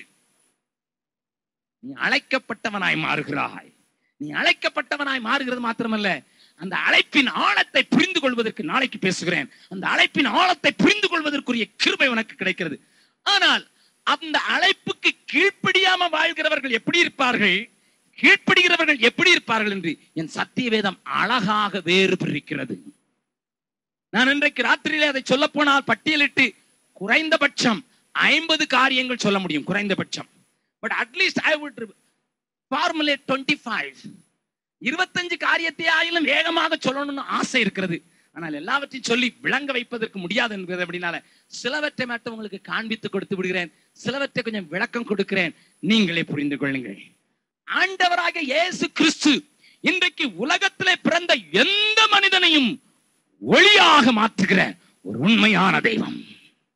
நீ அழைக்கப்பட்டவனாய் மாறுகிறாய் நீ அழைக்கப்பட்டவனாய் மாறுகிறது மாத்திரமல்ல அந்த அழைப்பின் ஆழத்தை புரிந்து கொள்வதற்கு நாளைக்கு பேசுகிறேன் அந்த அழைப்பின் ஆழத்தை புரிந்து கொள்வதற்குரிய கிருபை உனக்கு கிடைக்கிறது ஆனால் அந்த அழைப்புக்கு கீழ்ப்படியாம வாழ்கிறவர்கள் எப்படி இருப்பார்கள் கீழ்ப்படுகிறவர்கள் எப்படி இருப்பார்கள் என்று என் சத்திய வேதம் அழகாக வேறு பிரிக்கிறது நான் இன்றைக்கு ராத்திரியிலே அதை சொல்ல போனால் பட்டியலிட்டு குறைந்தபட்சம் ஐம்பது காரியங்கள் சொல்ல முடியும் குறைந்தபட்சம் but at least I would formulate twenty five இருபத்தஞ்சு காரியத்தை ஆயிலும் வேகமாக சொல்லணும்னு ஆசை இருக்கிறது ஆனால் எல்லாவற்றையும் சொல்லி விளங்க வைப்பதற்கு முடியாது என்பது அப்படினால சிலவற்றை மட்டும் உங்களுக்கு காண்பித்து கொடுத்து விடுகிறேன் சிலவற்றை கொஞ்சம் விளக்கம் கொடுக்கிறேன் நீங்களே புரிந்து கொள்ளுங்கள் ஆண்டவராக இயேசு கிறிஸ்து இன்றைக்கு உலகத்திலே பிறந்த எந்த மனிதனையும் ஒளியாக மாற்றுகிற ஒரு உண்மையான தெய்வம்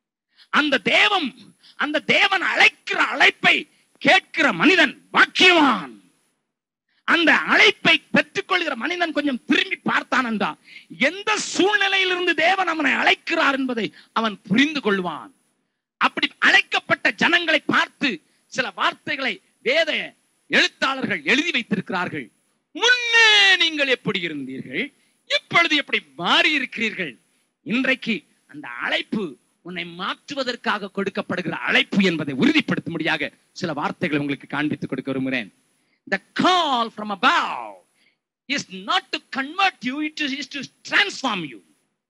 அந்த தேவம் அந்த தேவன் அழைக்கிற அழைப்பை கேட்கிற மனிதன் பாக்கியவான் அந்த அழைப்பை பெற்றுக்கொள்கிற மனிதன் கொஞ்சம் திரும்பி பார்த்தான் என்றால் எந்த சூழ்நிலையிலிருந்து தேவன் அவனை அழைக்கிறார் என்பதை அவன் புரிந்து கொள்வான் அப்படி அழைக்கப்பட்ட ஜனங்களை பார்த்து சில வார்த்தைகளை வேத எழுத்தாளர்கள் எழுதி வைத்திருக்கிறார்கள் முன்னே நீங்கள் எப்படி இருந்தீர்கள் இப்பொழுது எப்படி மாறி இருக்கிறீர்கள் இன்றைக்கு அந்த அழைப்பு உன்னை மாற்றுவதற்காக கொடுக்கப்படுகிற அழைப்பு என்பதை உறுதிப்படுத்தும்படியாக சில வார்த்தைகளை உங்களுக்கு காண்பித்துக் கொடுக்க விரும்புகிறேன் the call from above is not to convert you it is to transform you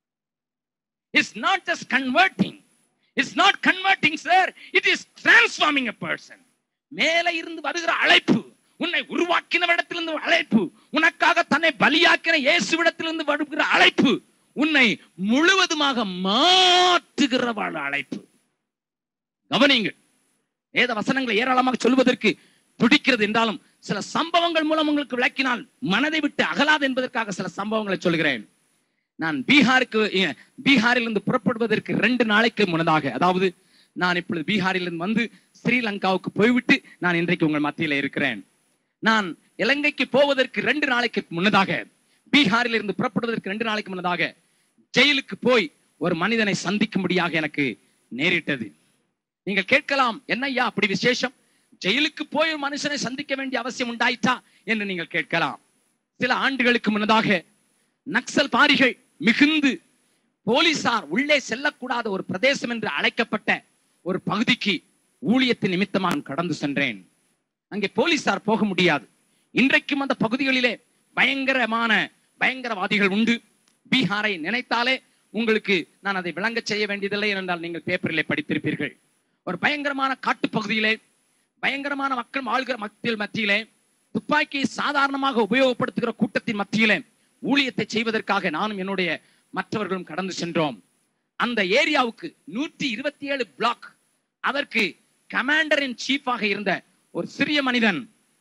it's not just converting it's not converting sir it is transforming a person மேலே இருந்து வருகிற அழைப்பு உன்னை உருவாக்கினவிடத்திலிருந்து அழைப்பு உனக்காக தன்னை பலியாக்கின இயேசுவிடத்திலிருந்து வருகிற அழைப்பு உன்னை முழுவதுமாக மாற்றுகிறவாள் அழைப்பு கவனிங்கள் வேத வசனங்களை ஏராளமாக சொல்வதற்கு துடிக்கிறது என்றாலும் சில சம்பவங்கள் மூலம் உங்களுக்கு விளக்கினால் மனதை விட்டு அகலாது என்பதற்காக சில சம்பவங்களை சொல்கிறேன் நான் பீகாருக்கு ஏ, பீகாரிலிருந்து புறப்படுவதற்கு ரெண்டு நாளைக்கு முன்னதாக அதாவது நான் இப்பொழுது பீகாரிலிருந்து வந்து ஸ்ரீலங்காவுக்கு போய்விட்டு நான் இன்றைக்கு உங்கள் மத்தியில இருக்கிறேன் நான் இலங்கைக்கு போவதற்கு ரெண்டு நாளைக்கு முன்னதாக பீகாரில் இருந்து புறப்படுவதற்கு ரெண்டு நாளைக்கு முன்னதாக ஜெயிலுக்கு போய் ஒரு மனிதனை சந்திக்கும்படியாக எனக்கு நேரிட்டது நீங்கள் கேட்கலாம் என்னய்யா அப்படி விசேஷம் ஜெயிலுக்கு போய் ஒரு மனுஷனை சந்திக்க வேண்டிய அவசியம் உண்டாயிற்றா என்று நீங்கள் கேட்கலாம் சில ஆண்டுகளுக்கு முன்னதாக நக்சல் பாரிகள் மிகுந்து போலீசார் உள்ளே செல்லக்கூடாத ஒரு பிரதேசம் என்று அழைக்கப்பட்ட ஒரு பகுதிக்கு ஊழியத்தின் நிமித்தமாக நான் கடந்து சென்றேன் அங்கே போலீசார் போக முடியாது இன்றைக்கும் அந்த பகுதிகளிலே பயங்கரமான பயங்கரவாதிகள் உண்டு பீகாரை நினைத்தாலே உங்களுக்கு நான் அதை விளங்க செய்ய வேண்டியதில்லை என்றால் நீங்கள் பேப்பரிலே படித்திருப்பீர்கள் ஒரு பயங்கரமான காட்டுப் பகுதியிலே பயங்கரமான மக்கள் வாழ்கிற மக்கள் மத்தியிலே துப்பாக்கியை சாதாரணமாக உபயோகப்படுத்துகிற கூட்டத்தின் மத்தியிலே ஊழியத்தை செய்வதற்காக நானும் என்னுடைய மற்றவர்களும் கடந்து சென்றோம் அந்த ஏரியாவுக்கு நூற்றி இருபத்தி ஏழு பிளாக் அதற்கு கமாண்டர் இன் சீஃபாக இருந்த ஒரு சிறிய மனிதன்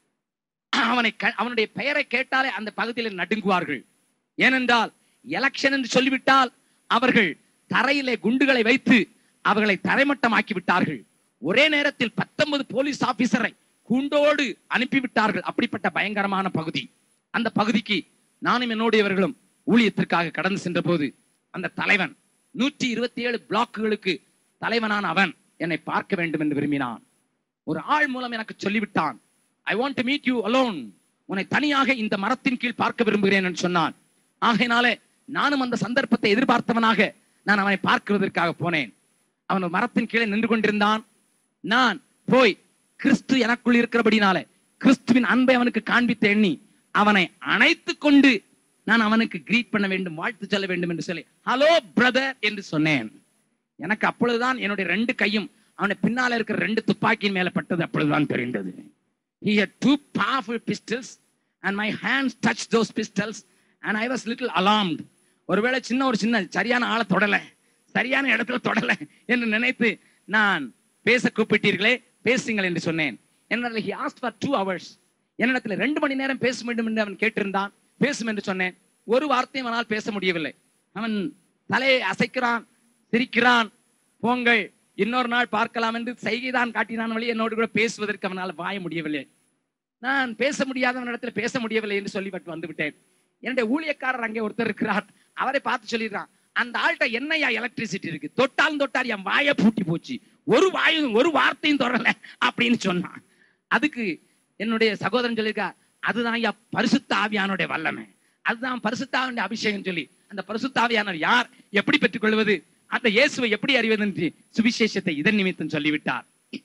அவனை க- அவனுடைய பெயரை கேட்டாலே அந்த பகுதியில் நடுங்குவார்கள் ஏனென்றால் எலெக்ஷன் என்று சொல்லிவிட்டால் அவர்கள் தரையிலே குண்டுகளை வைத்து அவர்களை தரைமட்டமாக்கி விட்டார்கள் ஒரே நேரத்தில் பத்தொன்பது போலீஸ் ஆபீசரை கூண்டோடு அனுப்பிவிட்டார்கள் அப்படிப்பட்ட பயங்கரமான பகுதி அந்த பகுதிக்கு நானும் என்னுடையவர்களும் ஊழியத்திற்காக கடந்து சென்ற போது அந்த தலைவன் நூற்றி இருபத்தி ஏழு பிளாக்குகளுக்கு தலைவனான அவன் என்னை பார்க்க வேண்டும் என்று விரும்பினான் ஒரு ஆள் மூலம் எனக்கு சொல்லிவிட்டான் I want to meet you alone உன்னை தனியாக இந்த மரத்தின் கீழ் பார்க்க விரும்புகிறேன் என்று சொன்னான் ஆகையினாலே நானும் அந்த சந்தர்ப்பத்தை எதிர்பார்த்தவனாக நான் அவனை பார்க்கிறதற்காக போனேன் அவன் ஒரு மரத்தின் கீழே நின்று கொண்டிருந்தான் நான் போய் கிறிஸ்து எனக்குள் இருக்கிறபடினாலே கிறிஸ்துவின் அன்பை அவனுக்கு காண்பித்து எண்ணி அவனை அணைத்து கொண்டு நான் அவனுக்கு கிரீட் பண்ண வேண்டும் வாழ்த்து சொல்ல வேண்டும் என்று சொல்லி ஹலோ பிரதர் என்று சொன்னேன் எனக்கு அப்பொழுதுதான் என்னுடைய ரெண்டு கையும் அவனை பின்னால இருக்கிற ரெண்டு துப்பாக்கியின் மேல பட்டது அப்பொழுதுதான் தெரிந்தது he had two powerful pistols and my hands touched those pistols and i was little alarmed ஒருவேளை சின்ன ஒரு சின்ன சரியான ஆளை தொடல சரியான இடத்துல தொடல என்று நினைத்து நான் பேச கூப்பிட்டீர்களே பேசுங்கள் என்று சொன்னேன் என்னிடத்தில் he asked for two hours என்னிடத்துல ரெண்டு மணி நேரம் பேச வேண்டும் என்று அவன் கேட்டிருந்தான் பேசும் என்று சொன்னேன் ஒரு வார்த்தையும் அவனால் பேச முடியவில்லை அவன் தலையை அசைக்கிறான் சிரிக்கிறான் போங்கள் இன்னொரு நாள் பார்க்கலாம் என்று செய்கைதான் காட்டினான் வழி என்னோடு கூட பேசுவதற்கு அவனால் வாய முடியவில்லை நான் பேச முடியாதவனிடத்தில் பேச முடியவில்லை என்று சொல்லிவிட்டு வந்து விட்டேன் என்னுடைய ஊழியக்காரர் அங்கே ஒருத்தர் இருக்கிறார் அவரை பார்த்து சொல்லிடுறான் அந்த ஆள்கிட்ட என்னையா எலக்ட்ரிசிட்டி இருக்கு தொட்டாலும் தொட்டார் என் வாயை பூட்டி போச்சு ஒரு வாயும் ஒரு வார்த்தையும் தொடரல அப்படின்னு சொன்னான் அதுக்கு என்னுடைய சகோதரன் சொல்லியிருக்கா அதுதான் ஐயா பரிசுத்த ஆவியானுடைய வல்லமை அதுதான் பரிசுத்தாவினுடைய அபிஷேகம் சொல்லி அந்த பரிசுத்த ஆவியானவர் யார் எப்படி பெற்றுக்கொள்வது அந்த இயேசுவை எப்படி அறிவது என்று சுவிசேஷத்தை இதன் நிமித்தம் சொல்லிவிட்டார்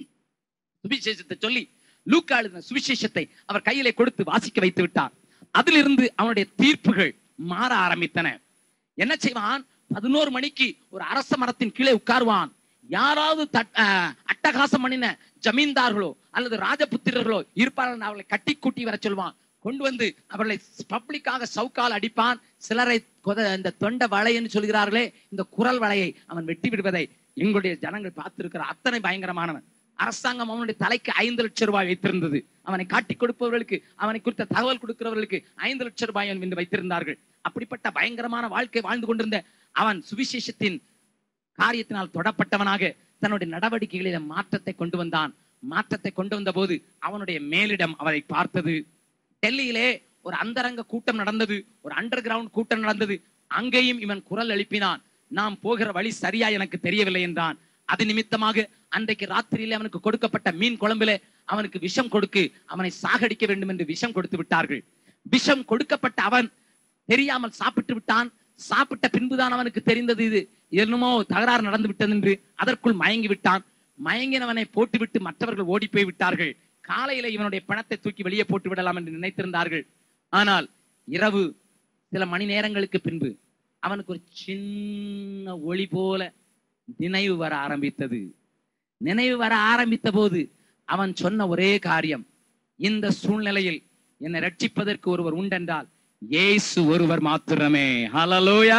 சுவிசேஷத்தை சொல்லி லூக்கா எழுதின சுவிசேஷத்தை அவர் கையிலே கொடுத்து வாசிக்க வைத்து விட்டார் அதிலிருந்து அவனுடைய தீர்ப்புகள் மாற ஆரம்பித்தன என்ன செய்வான் பதினோரு மணிக்கு ஒரு அரச மரத்தின் கீழே உட்காருவான் யாராவது தட்- அஹ், அட்டகாசம் பண்ணின ஜமீன்தார்களோ அல்லது ராஜபுத்திரர்களோ இருப்பார்கள் அவர்களை கட்டி கூட்டி வர சொல்வான் கொண்டு வந்து அவர்களை பப்ளிக்காக சவுக்கால் அடிப்பான் சிலரை கொத- இந்த தொண்ட வளைன்னு சொல்கிறார்களே இந்த குரல் வளையை அவன் வெட்டி விடுவதை எங்களுடைய ஜனங்கள் பார்த்திருக்கிற அத்தனை பயங்கரமானவன் அரசாங்கம் அவனுடைய தலைக்கு ஐந்து லட்சம் ரூபாய் வைத்திருந்தது அவனை காட்டிக் கொடுப்பவர்களுக்கு அவனை குறித்த தகவல் கொடுக்கிறவர்களுக்கு ஐந்து லட்சம் ரூபாய் என்று வைத்திருந்தார்கள் அப்படிப்பட்ட பயங்கரமான வாழ்க்கை வாழ்ந்து கொண்டிருந்த அவன் சுவிசேஷத்தின் காரியத்தினால் தொடப்பட்டவனாக தன்னுடைய நடவடிக்கைகளில மாற்றத்தை கொண்டு வந்தான் மாற்றத்தை கொண்டு வந்த போது அவனுடைய மேலிடம் அவரை பார்த்தது டெல்லியிலே ஒரு அந்தரங்க கூட்டம் நடந்தது ஒரு அண்டர் கிரவுண்ட் கூட்டம் நடந்தது அங்கேயும் இவன் குரல் எழுப்பினான் நாம் போகிற வழி சரியா எனக்கு தெரியவில்லை என்றான் அது நிமித்தமாக அன்றைக்கு ராத்திரியிலே அவனுக்கு கொடுக்கப்பட்ட மீன் குழம்பிலே அவனுக்கு விஷம் கொடுக்கு அவனை சாகடிக்க வேண்டும் என்று விஷம் கொடுத்து விட்டார்கள் விஷம் கொடுக்கப்பட்ட அவன் தெரியாமல் சாப்பிட்டு விட்டான் சாப்பிட்ட பின்புதான் அவனுக்கு தெரிந்தது இது என்னமோ தகராறு நடந்து விட்டது என்று அதற்குள் மயங்கி விட்டான் மயங்கினவனை போட்டுவிட்டு மற்றவர்கள் ஓடி போய் விட்டார்கள் காலையில இவனுடைய பணத்தை தூக்கி வெளியே போட்டு விடலாம் என்று நினைத்திருந்தார்கள் ஆனால் இரவு சில மணி நேரங்களுக்கு பின்பு அவனுக்கு ஒரு சின்ன ஒளி போல நினைவு வர ஆரம்பித்தது நினைவு வர ஆரம்பித்த போது அவன் சொன்ன ஒரே காரியம் இந்த சூழ்நிலையில் என்னை ரட்சிப்பதற்கு ஒருவர் உண்டென்றால் இயேசு ஒருவர் மாத்திரமே ஹalleluya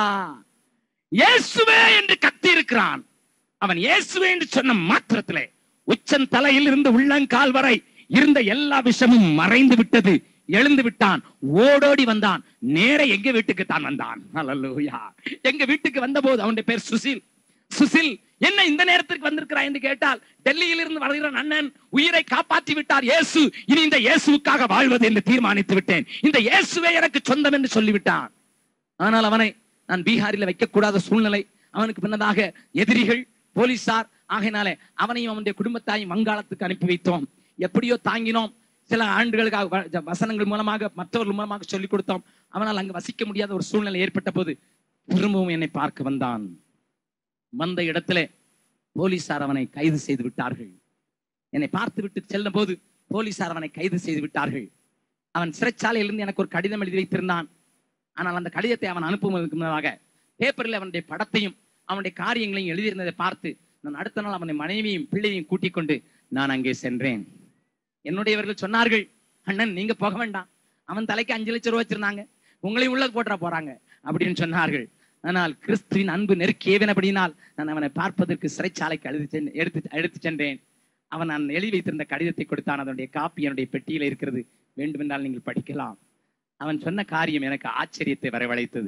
இயேசுவே என்று கத்தி இருக்கிறான் அவன் இயேசுவே என்று சொன்ன மாத்திரத்திலே உச்சன் தலையில் இருந்து உள்ளங்கால் வரை இருந்த எல்லா விஷமும் மறைந்து விட்டது எழுந்து விட்டான் ஓடோடி வந்தான் நேர எங்க வீட்டுக்கு தான் வந்தான் ஹalleluya எங்க வீட்டுக்கு வந்தபோது அவனுடைய பேர் சுசில் சுசில் என்ன இந்த நேரத்திற்கு வந்திருக்கிறாய் என்று கேட்டால் டெல்லியில் இருந்து வருகிற அண்ணன் உயிரை காப்பாற்றி விட்டார் இயேசு இனி இந்த இயேசுவுக்காக வாழ்வது என்று தீர்மானித்து விட்டேன் இந்த இயேசுவே எனக்கு சொந்தம் என்று சொல்லிவிட்டான் ஆனால் அவனை நான் பீகாரில் வைக்கக்கூடாத சூழ்நிலை அவனுக்கு பின்னதாக எதிரிகள் போலீசார் ஆகையினாலே அவனையும் அவனுடைய குடும்பத்தாயும் வங்காளத்துக்கு அனுப்பி வைத்தோம் எப்படியோ தாங்கினோம் சில ஆண்டுகளுக்காக வ- வசனங்கள் மூலமாக மற்றவர்கள் மூலமாக சொல்லிக் கொடுத்தோம் அவனால் அங்கு வசிக்க முடியாத ஒரு சூழ்நிலை ஏற்பட்ட போது திரும்பவும் என்னை பார்க்க வந்தான் வந்த இடத்திலே போலீசார் அவனை கைது செய்து விட்டார்கள் என்னை பார்த்து விட்டு செல்லும் போது போலீசார் அவனை கைது செய்து விட்டார்கள் அவன் சிறைச்சாலையிலிருந்து எனக்கு ஒரு கடிதம் எழுதி வைத்திருந்தான் ஆனால் அந்த கடிதத்தை அவன் அனுப்புவதற்கு முன்னதாக பேப்பரில் அவனுடைய படத்தையும் அவனுடைய காரியங்களையும் எழுதியிருந்ததை பார்த்து நான் அடுத்த நாள் அவனை மனைவியும் பிள்ளையையும் கூட்டிக் கொண்டு நான் அங்கே சென்றேன் என்னுடையவர்கள் சொன்னார்கள் அண்ணன் நீங்க போக வேண்டாம் அவன் தலைக்கு அஞ்சு லட்சம் ரூபாய் வச்சிருந்தாங்க உங்களையும் உள்ள போட்டுற போறாங்க அப்படின்னு சொன்னார்கள் ஆனால் கிறிஸ்துவின் அன்பு நெருக்கியவனபடியினால் நான் அவனை பார்ப்பதற்கு சிறைச்சாலைக்கு அழுது சென்று எடுத்து எடுத்து சென்றேன் அவன் நான் எழுதி வைத்திருந்த கடிதத்தை கொடுத்தான் அதனுடைய காப்பி என்னுடைய பெட்டியில இருக்கிறது வேண்டுமென்றால் நீங்கள் படிக்கலாம் அவன் சொன்ன காரியம் எனக்கு ஆச்சரியத்தை வரவழைத்தது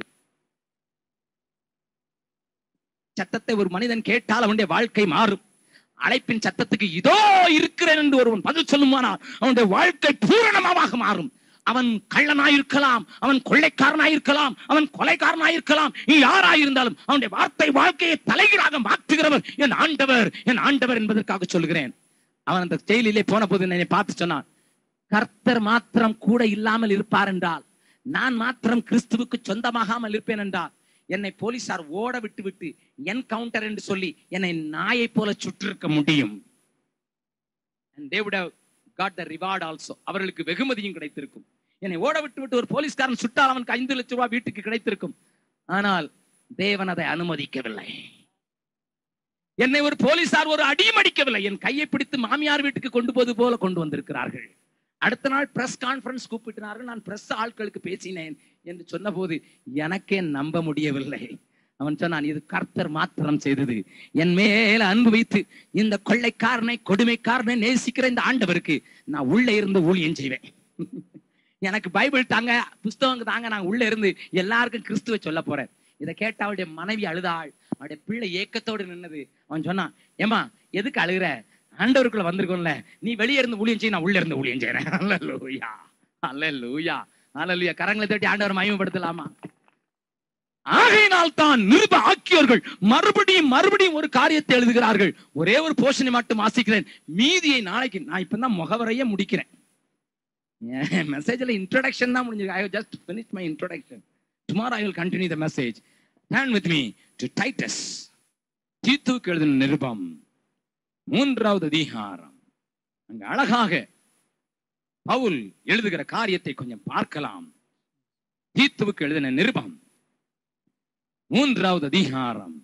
சத்தத்தை ஒரு மனிதன் கேட்டால் அவனுடைய வாழ்க்கை மாறும் அழைப்பின் சத்தத்துக்கு இதோ இருக்கிறேன் என்று ஒருவன் பதில் சொல்லுமானால் அவனுடைய வாழ்க்கை பூரணமாக மாறும் அவன் கள்ளனாயிருக்கலாம் அவன் கொள்ளைக்காரனாயிருக்கலாம் அவன் கொலைக்காரனாயிருக்கலாம் நீ யாராயிருந்தாலும் அவனுடைய வார்த்தை வாழ்க்கையை தலைகீழாக மாற்றுகிறவர் என் ஆண்டவர் என் ஆண்டவர் என்பதற்காக சொல்லுகிறேன் அவன் அந்த ஜெயிலிலே போன போது என்னை பார்த்து சொன்னான் கர்த்தர் மாத்திரம் கூட இல்லாமல் இருப்பார் என்றால் நான் மாத்திரம் கிறிஸ்துவுக்கு சொந்தமாகாமல் இருப்பேன் என்றால் என்னை போலீசார் ஓட விட்டு விட்டு என் கவுண்டர் என்று சொல்லி என்னை நாயை போல சுற்றிருக்க முடியும் And they would have got the reward also. அவர்களுக்கு வெகுமதியும் கிடைத்திருக்கும் என்னை ஓட விட்டு விட்டு ஒரு போலீஸ்காரன் சுட்டால் அவனுக்கு ஐந்து லட்சம் ரூபாய் வீட்டுக்கு கிடைத்திருக்கும் ஆனால் தேவன் அதை அனுமதிக்கவில்லை என்னை ஒரு போலீசார் ஒரு அடியும் அடிக்கவில்லை என் கையை பிடித்து மாமியார் வீட்டுக்கு கொண்டு போவது போல கொண்டு வந்திருக்கிறார்கள் அடுத்த நாள் பிரஸ் கான்ஃபரன்ஸ் கூப்பிட்டினார்கள் நான் பிரஸ் ஆட்களுக்கு பேசினேன் என்று சொன்னபோது எனக்கே நம்ப முடியவில்லை அவன் சொன்னான் இது கர்த்தர் மாத்திரம் செய்தது என் மேல அன்பு வைத்து இந்த கொள்ளைக்காரனை கொடுமைக்காரனை நேசிக்கிற இந்த ஆண்டவருக்கு நான் உள்ள இருந்து ஊழியம் செய்வேன் எனக்கு பைபிள் தாங்க புஸ்தகம் தாங்க நான் உள்ள இருந்து எல்லாருக்கும் கிறிஸ்துவை சொல்ல போறேன் இதை கேட்ட அவளுடைய மனைவி அழுதாள் அவளுடைய பிள்ளை ஏக்கத்தோடு நின்னது அவன் சொன்னான் ஏமா எதுக்கு அழுகுற ஆண்டவருக்குள்ள வந்திருக்கோம்ல நீ வெளியே இருந்து ஊழியம் செய்ய நான் உள்ள இருந்து ஊழியம் செய்யறேன் அல்லூயா அல்லூயா அல்லூயா கரங்களை தட்டி ஆண்டவர் மயமப்படுத்தலாமா ஆகையினால் தான் நிருப ஆக்கியோர்கள் மறுபடியும் மறுபடியும் ஒரு காரியத்தை எழுதுகிறார்கள் ஒரே ஒரு போஷனை மட்டும் வாசிக்கிறேன் மீதியை நாளைக்கு நான் இப்பதான் முகவரையே முடிக்கிறேன் மெசேஜ்ல இன்ட்ரோடக்ஷன் தான் முடிஞ்சிருக்கு I just finish my introduction tomorrow I will continue the message turn with me to Titus தீத்துக்கு எழுதின நிருபம் மூன்றாவது அதிகாரம் அங்க அழகாக பவுல் எழுதுகிற காரியத்தை கொஞ்சம் பார்க்கலாம் தீத்துவுக்கு எழுதின நிருபம் மூன்றாவது அதிகாரம்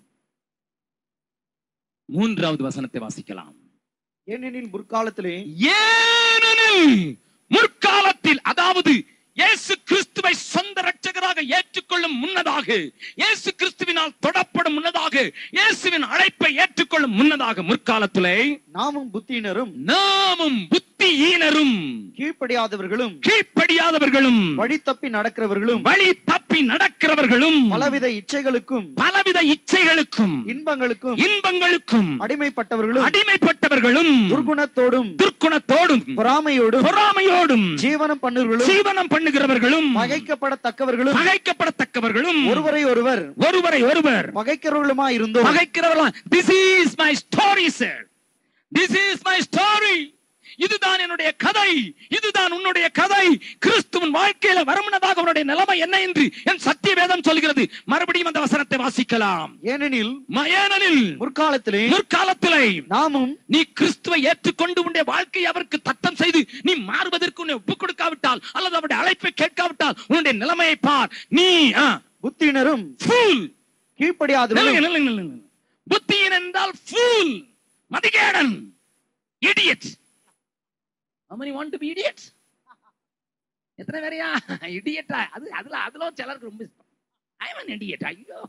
மூன்றாவது வசனத்தை வாசிக்கலாம் ஏனெனில் முற்காலத்திலே ஏனெனில் முற்காலத்தில் அதாவது இயேசு கிறிஸ்துவை சொந்த ரட்சகராக ஏற்றுக்கொள்ளும் முன்னதாக இயேசு கிறிஸ்துவினால் தொடப்படும் முன்னதாக இயேசுவின் அழைப்பை ஏற்றுக்கொள்ளும் முன்னதாக முற்காலத்திலே நாமும் புத்தியினரும் நாமும் புத்தியீனரும் கீழ்ப்படியாதவர்களும் கீழ்ப்படியாதவர்களும் வழி தப்பி நடக்கிறவர்களும் வழி தப்பி நடக்கிறவர்களும் பலவித இச்சைகளுக்கும் பலவித பலவித இச்சைகளுக்கும் இன்பங்களுக்கும் இன்பங்களுக்கும் அடிமைப்பட்டவர்களும் அடிமைப்பட்டவர்களும் துர்குணத்தோடும் துர்க்குணத்தோடும் பொறாமையோடும் பொறாமையோடும் ஜீவனம் பண்ணுவர்களும் ஜீவனம் பண்ணுகிறவர்களும் பகைக்கப்படத்தக்கவர்களும் பகைக்கப்படத்தக்கவர்களும் ஒருவரை ஒருவர் ஒருவரை ஒருவர் பகைக்கிறவர்களுமா இருந்தோம் பகைக்கிறவர்களாம் this is my story sir this is my story இதுதான் என்னுடைய கதை இதுதான் உன்னுடைய கதை கிறிஸ்துவின் வாழ்க்கையில வருமுனதாக உன்னுடைய நிலைமை என்ன என்று என் சத்திய வேதம் சொல்கிறது மறுபடியும் அந்த வசனத்தை வாசிக்கலாம் ஏனெனில் ம- ஏனெனில் முற்காலத்திலே முற்காலத்திலே நாமும் நீ கிறிஸ்துவை ஏற்றுக்கொண்டு உன்னுடைய வாழ்க்கையை அவருக்கு தத்தம் செய்து நீ மாறுவதற்கு உன்னை ஒப்புக் கொடுக்காவிட்டால் அல்லது அவருடைய அழைப்பை கேட்காவிட்டால் உன்னுடைய நிலைமையை பார் நீ ஆ, புத்தியினரும் fool. கீழ்ப்படியாதவர்களும் நில்லுங்க, நில்லுங்க, நில்லுங்க. புத்தியன் என்றால் fool. மதிகேடன் idiot. How many want to be idiots? எத்தனை பேரையா இடியட்டா அது அதுல அதுல சிலருக்கு ரொம்ப இஷ்டம் ஐ எம் an idiot ஐயோ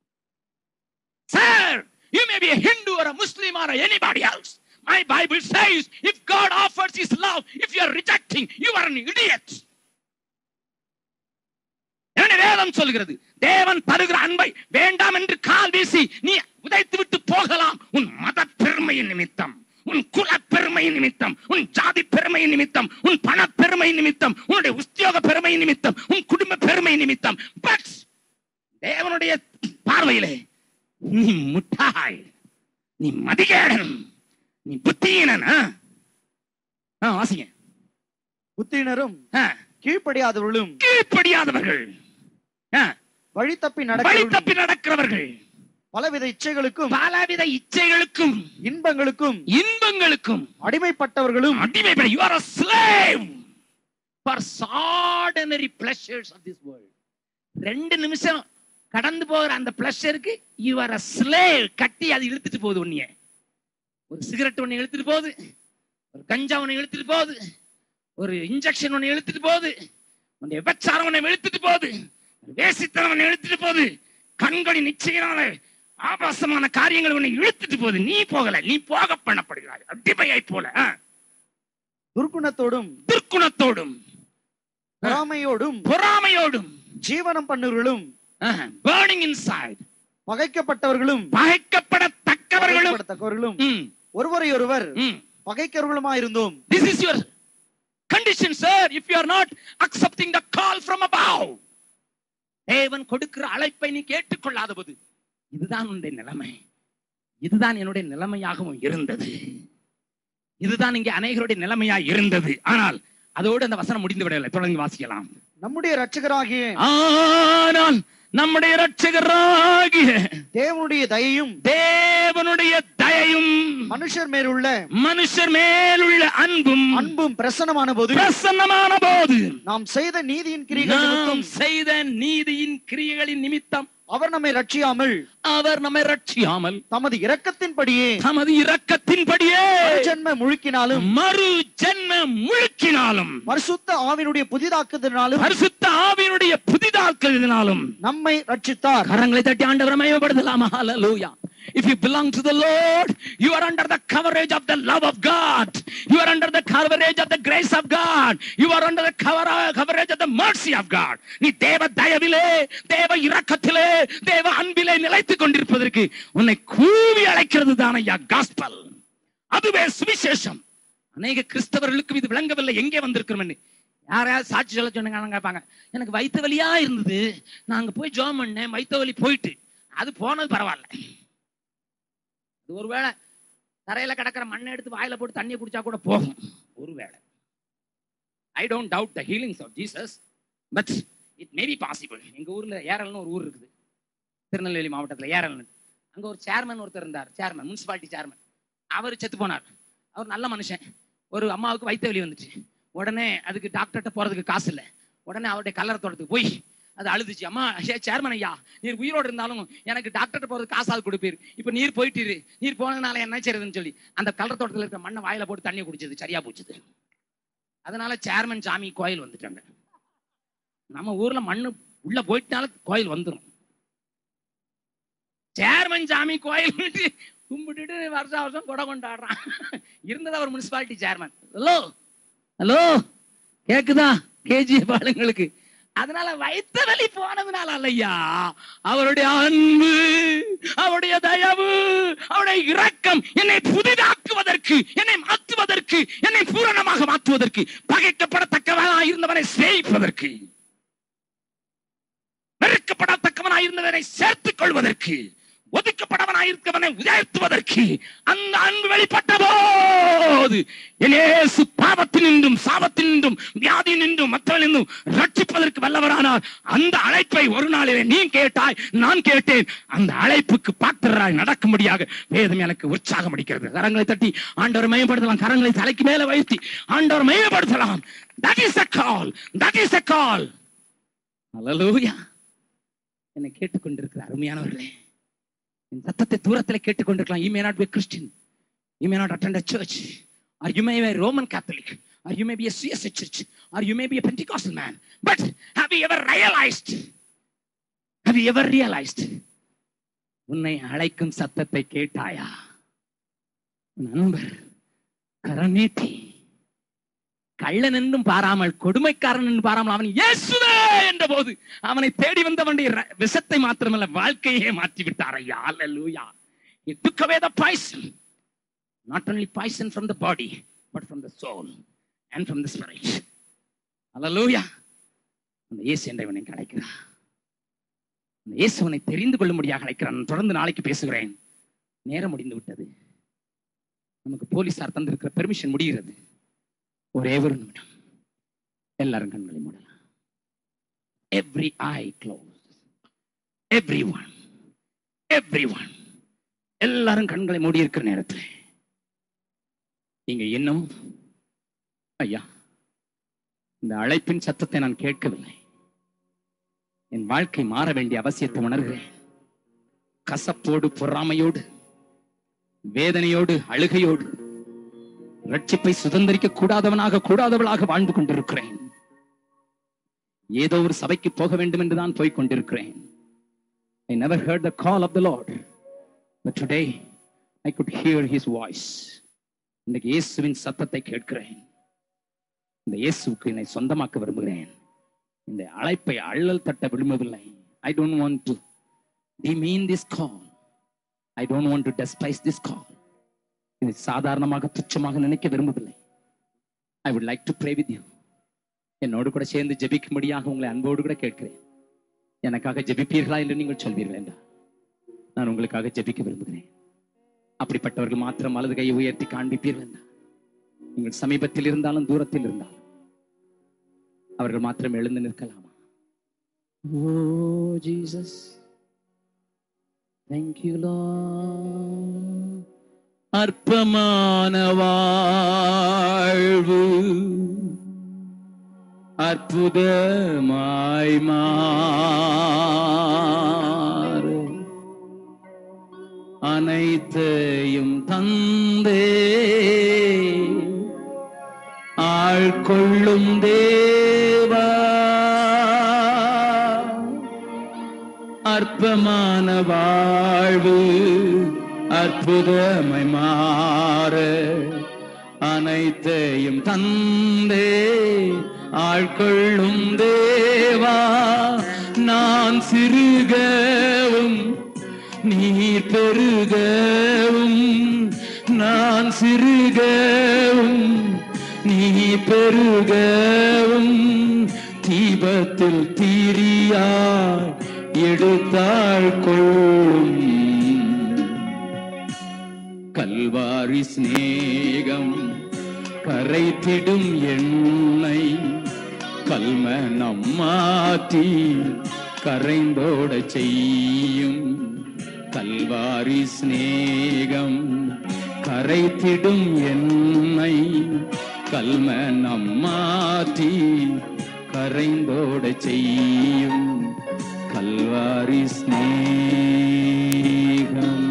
sir you may be a hindu or a muslim or anybody else my bible says if god offers his love if you are rejecting you are an idiot என்னுடைய வேதம் சொல்கிறது தேவன் தருகிற அன்பை வேண்டாம் என்று கால் வீசி நீ உதைத்து விட்டு போகலாம் உன் மத பெருமையின் நிமித்தம் உன் குல பெருமை நிமித்தம் உன் ஜாதி பெருமை நிமித்தம் உன் பண பெருமை நிமித்தம் உன்னுடைய உத்தியோக பெருமை நிமித்தம் உன் குடும்ப பெருமை நிமித்தம் பட் தேவனுடைய பார்வையிலே நீ முட்டாய் நீ மதிகேடன் நீ புத்தியீனன் ஆ? ஆ, வாசிங்க புத்தியினரும் ஆ, கீழ்ப்படியாதவர்களும் கீழ்ப்படியாதவர்கள் ஆ, வழி தப்பி வழி நடக்கிறவர்களும் தப்பி நடக்கிறவர்கள் பலவித இச்சைகளுக்கும் பலவித இச்சைகளுக்கும் இன்பங்களுக்கும் இன்பங்களுக்கும் அடிமைப்பட்டவர்களும் அடிமைப்பட you are a slave for ordinary pleasures of this world ரெண்டு நிமிஷம் கடந்து போகிற அந்த பிளஷருக்கு யூ ஆர் அ ஸ்லேவ் கட்டி அது இழுத்துட்டு போகுது உன்னைய ஒரு சிகரெட் ஒண்ணு இழுத்துட்டு போகுது ஒரு கஞ்சா ஒண்ணு இழுத்துட்டு போகுது ஒரு இன்ஜெக்ஷன் ஒண்ணு இழுத்துட்டு போகுது உன்னுடைய விபச்சாரம் ஒண்ணு இழுத்துட்டு போகுது ஒரு வேசித்தனம் ஒண்ணு இழுத்துட்டு போகுது கண்களின் நிச்சயனால ஆபாசமான காரியங்கள் உன்னை இழுத்துட்டு போகுது நீ போகல நீ போக பண்ணப்படுகிறாய் அடிமையை போல ஆ. துர்க்குணத்தோடும் துர்க்குணத்தோடும் பொறாமையோடும் பொறாமையோடும் ஜீவனம் பண்ணுவர்களும் பேர்னிங் இன்சைட் பகைக்கப்பட்டவர்களும் பகைக்கப்படத்தக்கவர்களும் பகைக்கப்படத்தக்கவர்களும் ம், ஒருவரை ஒருவர் ம். பகைக்கிறவர்களுமா இருந்தோம் This is your condition, sir, if you are not accepting the call from above. தேவன் கொடுக்கிற அழைப்பை நீ கேட்டுக்கொள்ளாத போது இதுதான் உன்னுடைய நிலைமை இதுதான் என்னுடைய நிலைமையாகவும் இருந்தது இதுதான் இங்கே அநேகருடைய நிலைமையா இருந்தது ஆனால் அதோடு அந்த வசனம் முடிந்து விடவில்லை தொடர்ந்து வாசிக்கலாம் நம்முடைய இரட்சகராகிய ஆனால் நம்முடைய இரட்சகராகிய தேவனுடைய தயையும் தேவனுடைய தயையும் மனுஷர் மேலுள்ள மனுஷர் மேலுள்ள அன்பும் அன்பும் பிரசன்னமான போது பிரசன்னமான போது நாம் செய்த நீதியின் கிரிகள் நாம் நிமித்தம் செய்த நீதியின் கிரியைகளின் நிமித்தம் அவர் நம்மை ரட்சியாமல் அவர் நம்மை ரட்சியாமல் தமது இரக்கத்தின்படியே தமது இரக்கத்தின்படியே ஜென்ம முழுக்கினாலும் மறு ஜென்ம முழுக்கினாலும் பரிசுத்த ஆவினுடைய புதிதாக்குதலினாலும் பரிசுத்த ஆவியினுடைய புதிதாக்குதலினாலும் நம்மை ரட்சித்தார் கரங்களை தட்டி ஆண்டவரை மயமப்படுத்தலாமா ஹalleluya if you belong to the lord you are under the coverage of the love of god you are under the coverage of the grace of god you are under the cover coverage of the mercy of god நீ தேவ தயவிலே தேவ இரக்கத்திலே தேவ அன்பிலே நிலைத்துக் கொண்டிருப்பதற்கு உன்னை கூவி அழைக்கிறது தான் ஐயா gospel அதுவே சுவிசேஷம் அநேக கிறிஸ்தவர்களுக்கும் இது விளங்கவில்லை எங்கே வந்திருக்கிறோம் யாரையாவது சாட்சி சொல்ல சொன்னாங்க கேட்பாங்க எனக்கு வயிற்று வலியா இருந்தது நான் அங்க போய் ஜோம் பண்ணேன் வயிற்று வலி போயிட்டு அது போனது பரவாயில்ல அது ஒருவேளை தரையில கிடக்கிற மண்ணை எடுத்து வாயில போட்டு தண்ணியை குடிச்சா கூட போகும் ஒருவேளை I don't doubt the healings of Jesus but it may be possible எங்க ஊர்ல ஏரல்னு ஒரு ஊர் இருக்குது திருநெல்வேலி மாவட்டத்துல ஏரல்னு அங்க ஒரு சேர்மன் ஒருத்தர் இருந்தார் சேர்மன் முனிசிபாலிட்டி சேர்மன் அவர் செத்து போனார் அவர் நல்ல மனுஷன் ஒரு அம்மாவுக்கு வயிற்று வலி வந்துச்சு உடனே அதுக்கு டாக்டர்கிட்ட போறதுக்கு காசு இல்லை உடனே அவருடைய கல்லறை தோட்டத்துக்கு போய் அது அழுதுச்சு அம்மா ஏ சேர்மன் ஐயா நீர் உயிரோடு இருந்தாலும் எனக்கு டாக்டர்கிட்ட போறதுக்கு காசாவது கொடுப்பீர் இப்ப நீர் போயிட்டு நீர் போனதுனால என்ன செய்யறதுன்னு சொல்லி அந்த கல்லறை தோட்டத்துல இருக்கிற மண்ணை வாயில போட்டு தண்ணியை குடிச்சது சரியா போச்சுது அதனால சேர்மன் சாமி கோயில் வந்துட்டாங்க நம்ம ஊர்ல மண்ணு உள்ள போயிட்டால கோயில் வந்துரும் சேர்மன் சாமி கோயில் விட்டு கும்பிட்டுட்டு வருஷம் வருஷம் கொடை கொண்டாடுறான் இருந்தது அவர் முனிசிபாலிட்டி சேர்மன் ஹலோ ஹலோ கேக்குதா கேஜிஎஃப் ஆளுங்களுக்கு அதனால வைத்த வலி போனதுனால அல்லையா அவருடைய அன்பு அவருடைய தயவு அவருடைய இரக்கம் என்னை புதிதாக்குவதற்கு என்னை மாற்றுவதற்கு என்னை பூரணமாக மாற்றுவதற்கு பகைக்கப்படத்தக்கவனாக இருந்தவனை சேவிப்பதற்கு வெறுக்கப்படத்தக்கவனாய் இருந்தவனை சேர்த்துக் கொள்வதற்கு ஒதுக்கப்படவனாயிருக்கவனை உயர்த்துவதற்கு அந்த அன்பு வெளிப்பட்ட போது என் இயேசு பாவத்தினின்றும் சாபத்தினின்றும் வியாதியினின்றும் மற்றவனின்றும் ரட்சிப்பதற்கு வல்லவரானார் அந்த அழைப்பை ஒரு நாளிலே நீ கேட்டாய் நான் கேட்டேன் அந்த அழைப்புக்கு பாத்திரராய் நடக்கும்படியாக வேதம் எனக்கு உற்சாகம் அடிக்கிறது கரங்களை தட்டி ஆண்டவர் மையப்படுத்தலாம் கரங்களை தலைக்கு மேல வைத்து ஆண்டவர் மையப்படுத்தலாம் that is a call that is a call ஹalleluya என்னை கேட்டுக்கொண்டிருக்கிற அருமையானவர்களே என் சத்தத்தை தூரத்தில் கேட்டுக்கொண்டிருக்கலாம் you may not be a Christian you may not attend a church or you may be a Roman Catholic or you may be a CSA church or you may be a Pentecostal man but have you ever realized have you ever realized உன்னை அழைக்கும் சத்தத்தை கேட்டாயா உன் நண்பர் கரநீட்டி கள்ளன் என்றும் பாராமல் கொடுமைக்காரன் என்று பாராமல் அவன் இயேசுவே என்ற போது அவனை தேடி வந்தவனுடைய ர- விஷத்தை மாத்திரமல்ல வாழ்க்கையே மாற்றி விட்டார் ஐயா அல்லேலூயா he took away the poison not only poison from the body but from the soul and from the spirit அல்லேலூயா அந்த இயேசு என்றவனை அழைக்கிறார் அந்த இயேசுவனை தெரிந்து கொள்ளும்படியாக அழைக்கிறான் நான் தொடர்ந்து நாளைக்கு பேசுகிறேன் நேரம் முடிந்து விட்டது நமக்கு போலீசார் தந்திருக்கிற பெர்மிஷன் முடிகிறது ஒரே ஒரு நிமிடம் எல்லாரும் கண்களை மூடலாம் every eye close everyone everyone எல்லாரும் கண்களை மூடி இருக்கிற நேரத்தில் நீங்க இன்னும் ஐயா இந்த அழைப்பின் சத்தத்தை நான் கேட்கவில்லை என் வாழ்க்கை மாற வேண்டிய அவசியத்தை உணர்கிறேன் கசப்போடு பொறாமையோடு வேதனையோடு அழுகையோடு ரட்சிப்பை சுதந்திரிக்க கூடாதவனாக கூடாதவளாக வாழ்ந்து கொண்டிருக்கிறேன் ஏதோ ஒரு சபைக்கு போக வேண்டும் என்று தான் போய் கொண்டிருக்கிறேன் I never heard the call of the Lord. But today I could hear his voice. இன்னைக்கு இயேசுவின் சத்தத்தை கேட்கிறேன் இந்த இயேசுவுக்கு என்னை சொந்தமாக்க விரும்புகிறேன் இந்த அழைப்பை அள்ளல் தட்ட விரும்பவில்லை I don't want to demean this call I don't want to despise this call இதை சாதாரணமாக துச்சமாக நினைக்க விரும்பவில்லை I would like to pray with you என்னோடு கூட சேர்ந்து ஜெபிக்கும்படியாக உங்களை அன்போடு கூட கேட்கிறேன் எனக்காக ஜெபிப்பீர்களா என்று நீங்கள் சொல்வீர்கள் என்றா நான் உங்களுக்காக ஜெபிக்க விரும்புகிறேன் அப்படிப்பட்டவர்கள் மாத்திரம் வலது கையை உயர்த்தி காண்பிப்பீர்கள் என்றா நீங்கள் சமீபத்தில் இருந்தாலும் தூரத்தில் இருந்தாலும் அவர்கள் மாத்திரம் எழுந்து நிற்கலாமா ஓ ஜீசஸ் தேங்க்யூ லார்ட் அற்பமான வாழ்வு அற்புதமாய் மாறு அனைத்தையும் தந்தே ஆள்கொள்ளும் தேவா அற்பமான வாழ்வு அற்புதமை மாற அனைத்தையும் தந்தே ஆட்கொள்ளும் தேவா நான் சிறுகவும் நீர் பெருகவும் நான் சிறுகவும் நீ பெருகவும் தீபத்தில் தீரியாய் எடுத்தாள் கொள்ளும் கல்வாரி சிநேகம் கரைத்திடும் எண்ணெய் கல்மனம் மாற்றி கரைந்தோட செய்யும் கல்வாரி சிநேகம் கரைத்திடும் எண்ணெய் கல்மனம் மாற்றி கரைந்தோட செய்யும் கல்வாரி சிநேகம்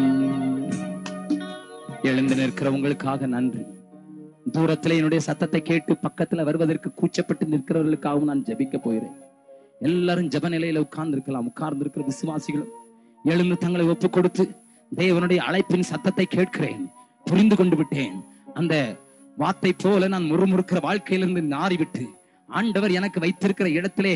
எழுந்து நிற்கிறவங்களுக்காக நன்றி தூரத்துல என்னுடைய சத்தத்தை கேட்டு பக்கத்துல வருவதற்கு கூச்சப்பட்டு நிற்கிறவர்களுக்காகவும் நான் ஜெபிக்க போகிறேன் எல்லாரும் ஜெப நிலையில உட்கார்ந்து இருக்கலாம் உட்கார்ந்து இருக்கிற விசுவாசிகளும் எழுந்து தங்களை ஒப்பு கொடுத்து தேவனுடைய அழைப்பின் சத்தத்தை கேட்கிறேன் புரிந்து கொண்டு விட்டேன் அந்த வார்த்தை போல நான் முறுமுறுக்கிற வாழ்க்கையிலிருந்து நாறிவிட்டு ஆண்டவர் எனக்கு வைத்திருக்கிற இடத்திலே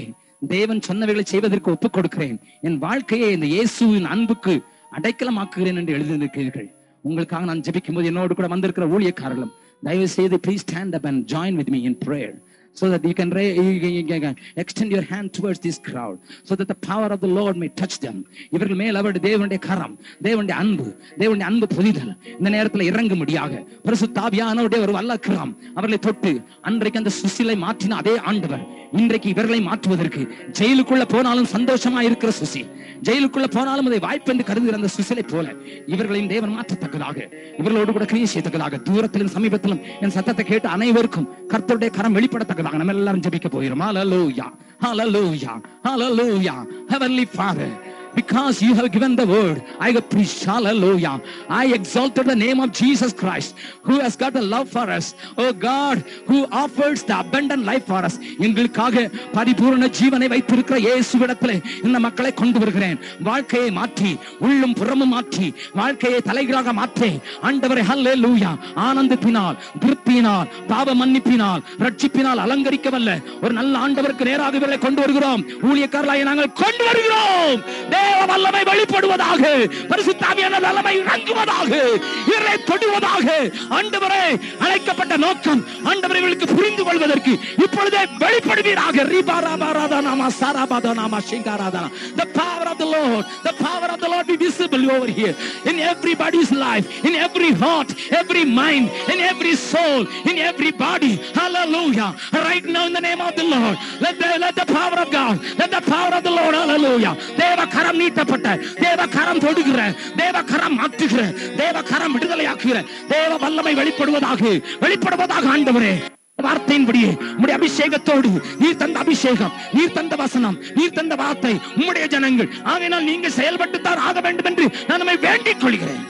தேவன் சொன்னவைகளை செய்வதற்கு ஒப்புக் கொடுக்கிறேன் என் வாழ்க்கையை இந்த இயேசுவின் அன்புக்கு அடைக்கலமாக்குகிறேன் என்று எழுதியிருக்கிறீர்கள் உங்களுக்காக நான் ஜெபிக்கும் போது என்னோடு கூட வந்திருக்கிற ஊழியக்காரர்களும் தயவு செய்து please stand up and join with me in prayer so that you can, ra- you can- you can- you can extend your hand towards this crowd so that the power of the Lord may touch them இவர்கள் மேல் அவருடைய தேவனுடைய கரம் தேவனுடைய அன்பு தேவனுடைய அன்பு புரிதல் இந்த நேரத்தில் இறங்கும்படியாக பரிசுத்தாவியானவருடைய ஒரு வல்ல கரம் அவர்களை தொட்டு அன்றைக்கு அந்த சுசிலை மாற்றின அதே ஆண்டவர் இன்றைக்கு இவர்களை மாற்றுவதற்கு ஜெயிலுக்குள்ள போனாலும் சந்தோஷமா இருக்கிற சுசி ஜெயிலுக்குள்ள போனாலும் அதை வாய்ப்பு என்று கருதுகிற அந்த சுசிலை போல இவர்களையும் தேவன் மாற்றத்தக்கதாக இவர்களோடு கூட கிரியை செய்யத்தக்கதாக தூரத்திலும் சமீபத்திலும் என் சத்தத்தை கேட்டு அனைவருக்கும் கர்த்தருடைய கரம் வெளிப்படத்தக்கதாக நம்ம எல்லாரும் ஜெபிக்க போகிறோம் ஹalleluya hallelujah hallelujah heavenly father because you have given the word i have preached hallelujah i exalted the name of jesus christ who has got a love for us oh god who offers the abundant life for us எங்களுக்காக பரிபூரண ஜீவனை வைத்திருக்கிற இயேசுவிடத்திலே இந்த மக்களை கொண்டு வருகிறேன் வாழ்க்கையை மாற்றி உள்ளும் புறமும் மாற்றி வாழ்க்கையை தலைகளாக மாற்றி ஆண்டவரை ஹல்லேலூயா ஆனந்தத்தினால் திருப்தியினால் பாவ மன்னிப்பினால் ரட்சிப்பினால் அலங்கரிக்கவல்ல ஒரு நல்ல ஆண்டவருக்கு நேராக இவர்களை கொண்டு வருகிறோம் ஊழியக்காரலாய் நாங்கள் கொண்டு வருகிறோம் தேவ வல்லமை வெளிப்படுவதாக பரிசுத்தாவியான வல்லமை இறங்குவதாக இவர்களை தொடுவதாக ஆண்டவரே அழைக்கப்பட்ட நோக்கம் ஆண்டவரை இவர்களுக்கு புரிந்து கொள்வதற்கு இப்பொழுதே வெளிப்படுவீராக ரீபாராபாராதானாமா சாராபாதானாமா சிங்காராதானா the power of the Lord the power of the Lord be visible over here in everybody's life in every heart every mind in every soul in every body hallelujah right now in the name of the Lord let the, let the power of God let the power of the Lord hallelujah தேவ கரம் நீட்டப்பட்ட தேவ கரம் தொடுகிற தேவ கரம் மாற்றுகிற தேவ கரம் விடுதலையாக்குகிற தேவ வல்லமை வெளிப்படுவதாக வெளிப்படுவதாக ஆண்டவரே வார்த்தையின்படியே உம்முடைய அபிஷேகத்தோடு நீர் தந்த அபிஷேகம் நீர் தந்த வசனம் நீர் தந்த வார்த்தை உம்முடைய ஜனங்கள் ஆகையினால் நீங்க செயல்பட்டுத்தான் ஆக வேண்டும் என்று நான் நம்மை வேண்டிக் கொள்கிறேன்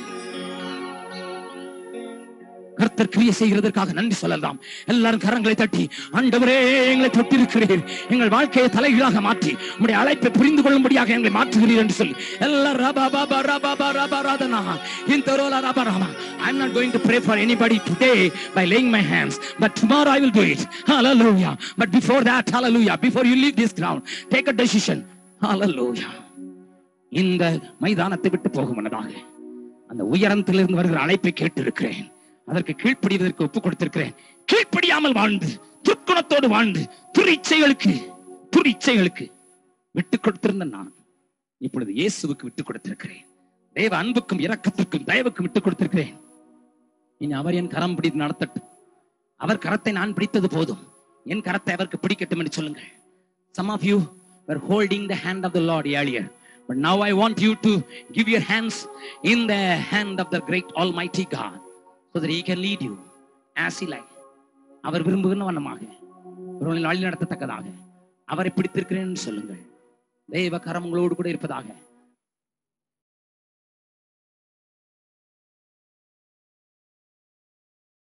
கர்த்தர் கிரியை செய்கிறதற்காக நன்றி சொல்லலாம் எல்லாரும் கரங்களை தட்டி ஆண்டவரே எங்களை தொட்டிருக்கிறீர் எங்கள் வாழ்க்கையை தலைகீழாக மாற்றி உம்முடைய அழைப்பை புரிந்து கொள்ளும்படியாக எங்களை மாற்றுகிறீர் என்று சொல்லி எல்லாரும் ரபா பாபா ரபா பா ரபா ராதனா இந்த ரோலா ரபா Rama I'm not going to pray for anybody today by laying my hands but tomorrow I will do it hallelujah but before that hallelujah before you leave this ground take a decision hallelujah இந்த மைதானத்தை விட்டு போகும் முன்னதாக அந்த உயரத்திலிருந்து வருகிற அழைப்பை கேட்டிருக்கிறேன் அதற்கு கீழ்ப்படிவதற்கு ஒப்பு கொடுத்திருக்கிறேன் கீழ்ப்படியாமல் வாழ்ந்து துர்க்குணத்தோடு வாழ்ந்து துரிச்சைகளுக்கு துரிச்சைகளுக்கு விட்டு கொடுத்திருந்த நான் இப்பொழுது இயேசுவுக்கு விட்டு கொடுத்திருக்கிறேன் தேவ அன்புக்கும் இரக்கத்திற்கும் தயவுக்கும் விட்டு கொடுத்திருக்கிறேன் இனி அவர் என் கரம் பிடித்து நடத்தட்டும் அவர் கரத்தை நான் பிடித்தது போதும் என் கரத்தை அவருக்கு பிடிக்கட்டும் என்று சொல்லுங்கள் some of you were holding the hand of the lord earlier but now i want you to give your hands in the hand of the great almighty god so that he can lead you as he like அவர் விரும்புகிற வண்ணமாக ஒருவனை வழி நடத்தத்தக்கதாக அவரை பிடித்திருக்கிறேன் என்று சொல்லுங்கள் தெய்வ கரம் உங்களோடு கூட இருப்பதாக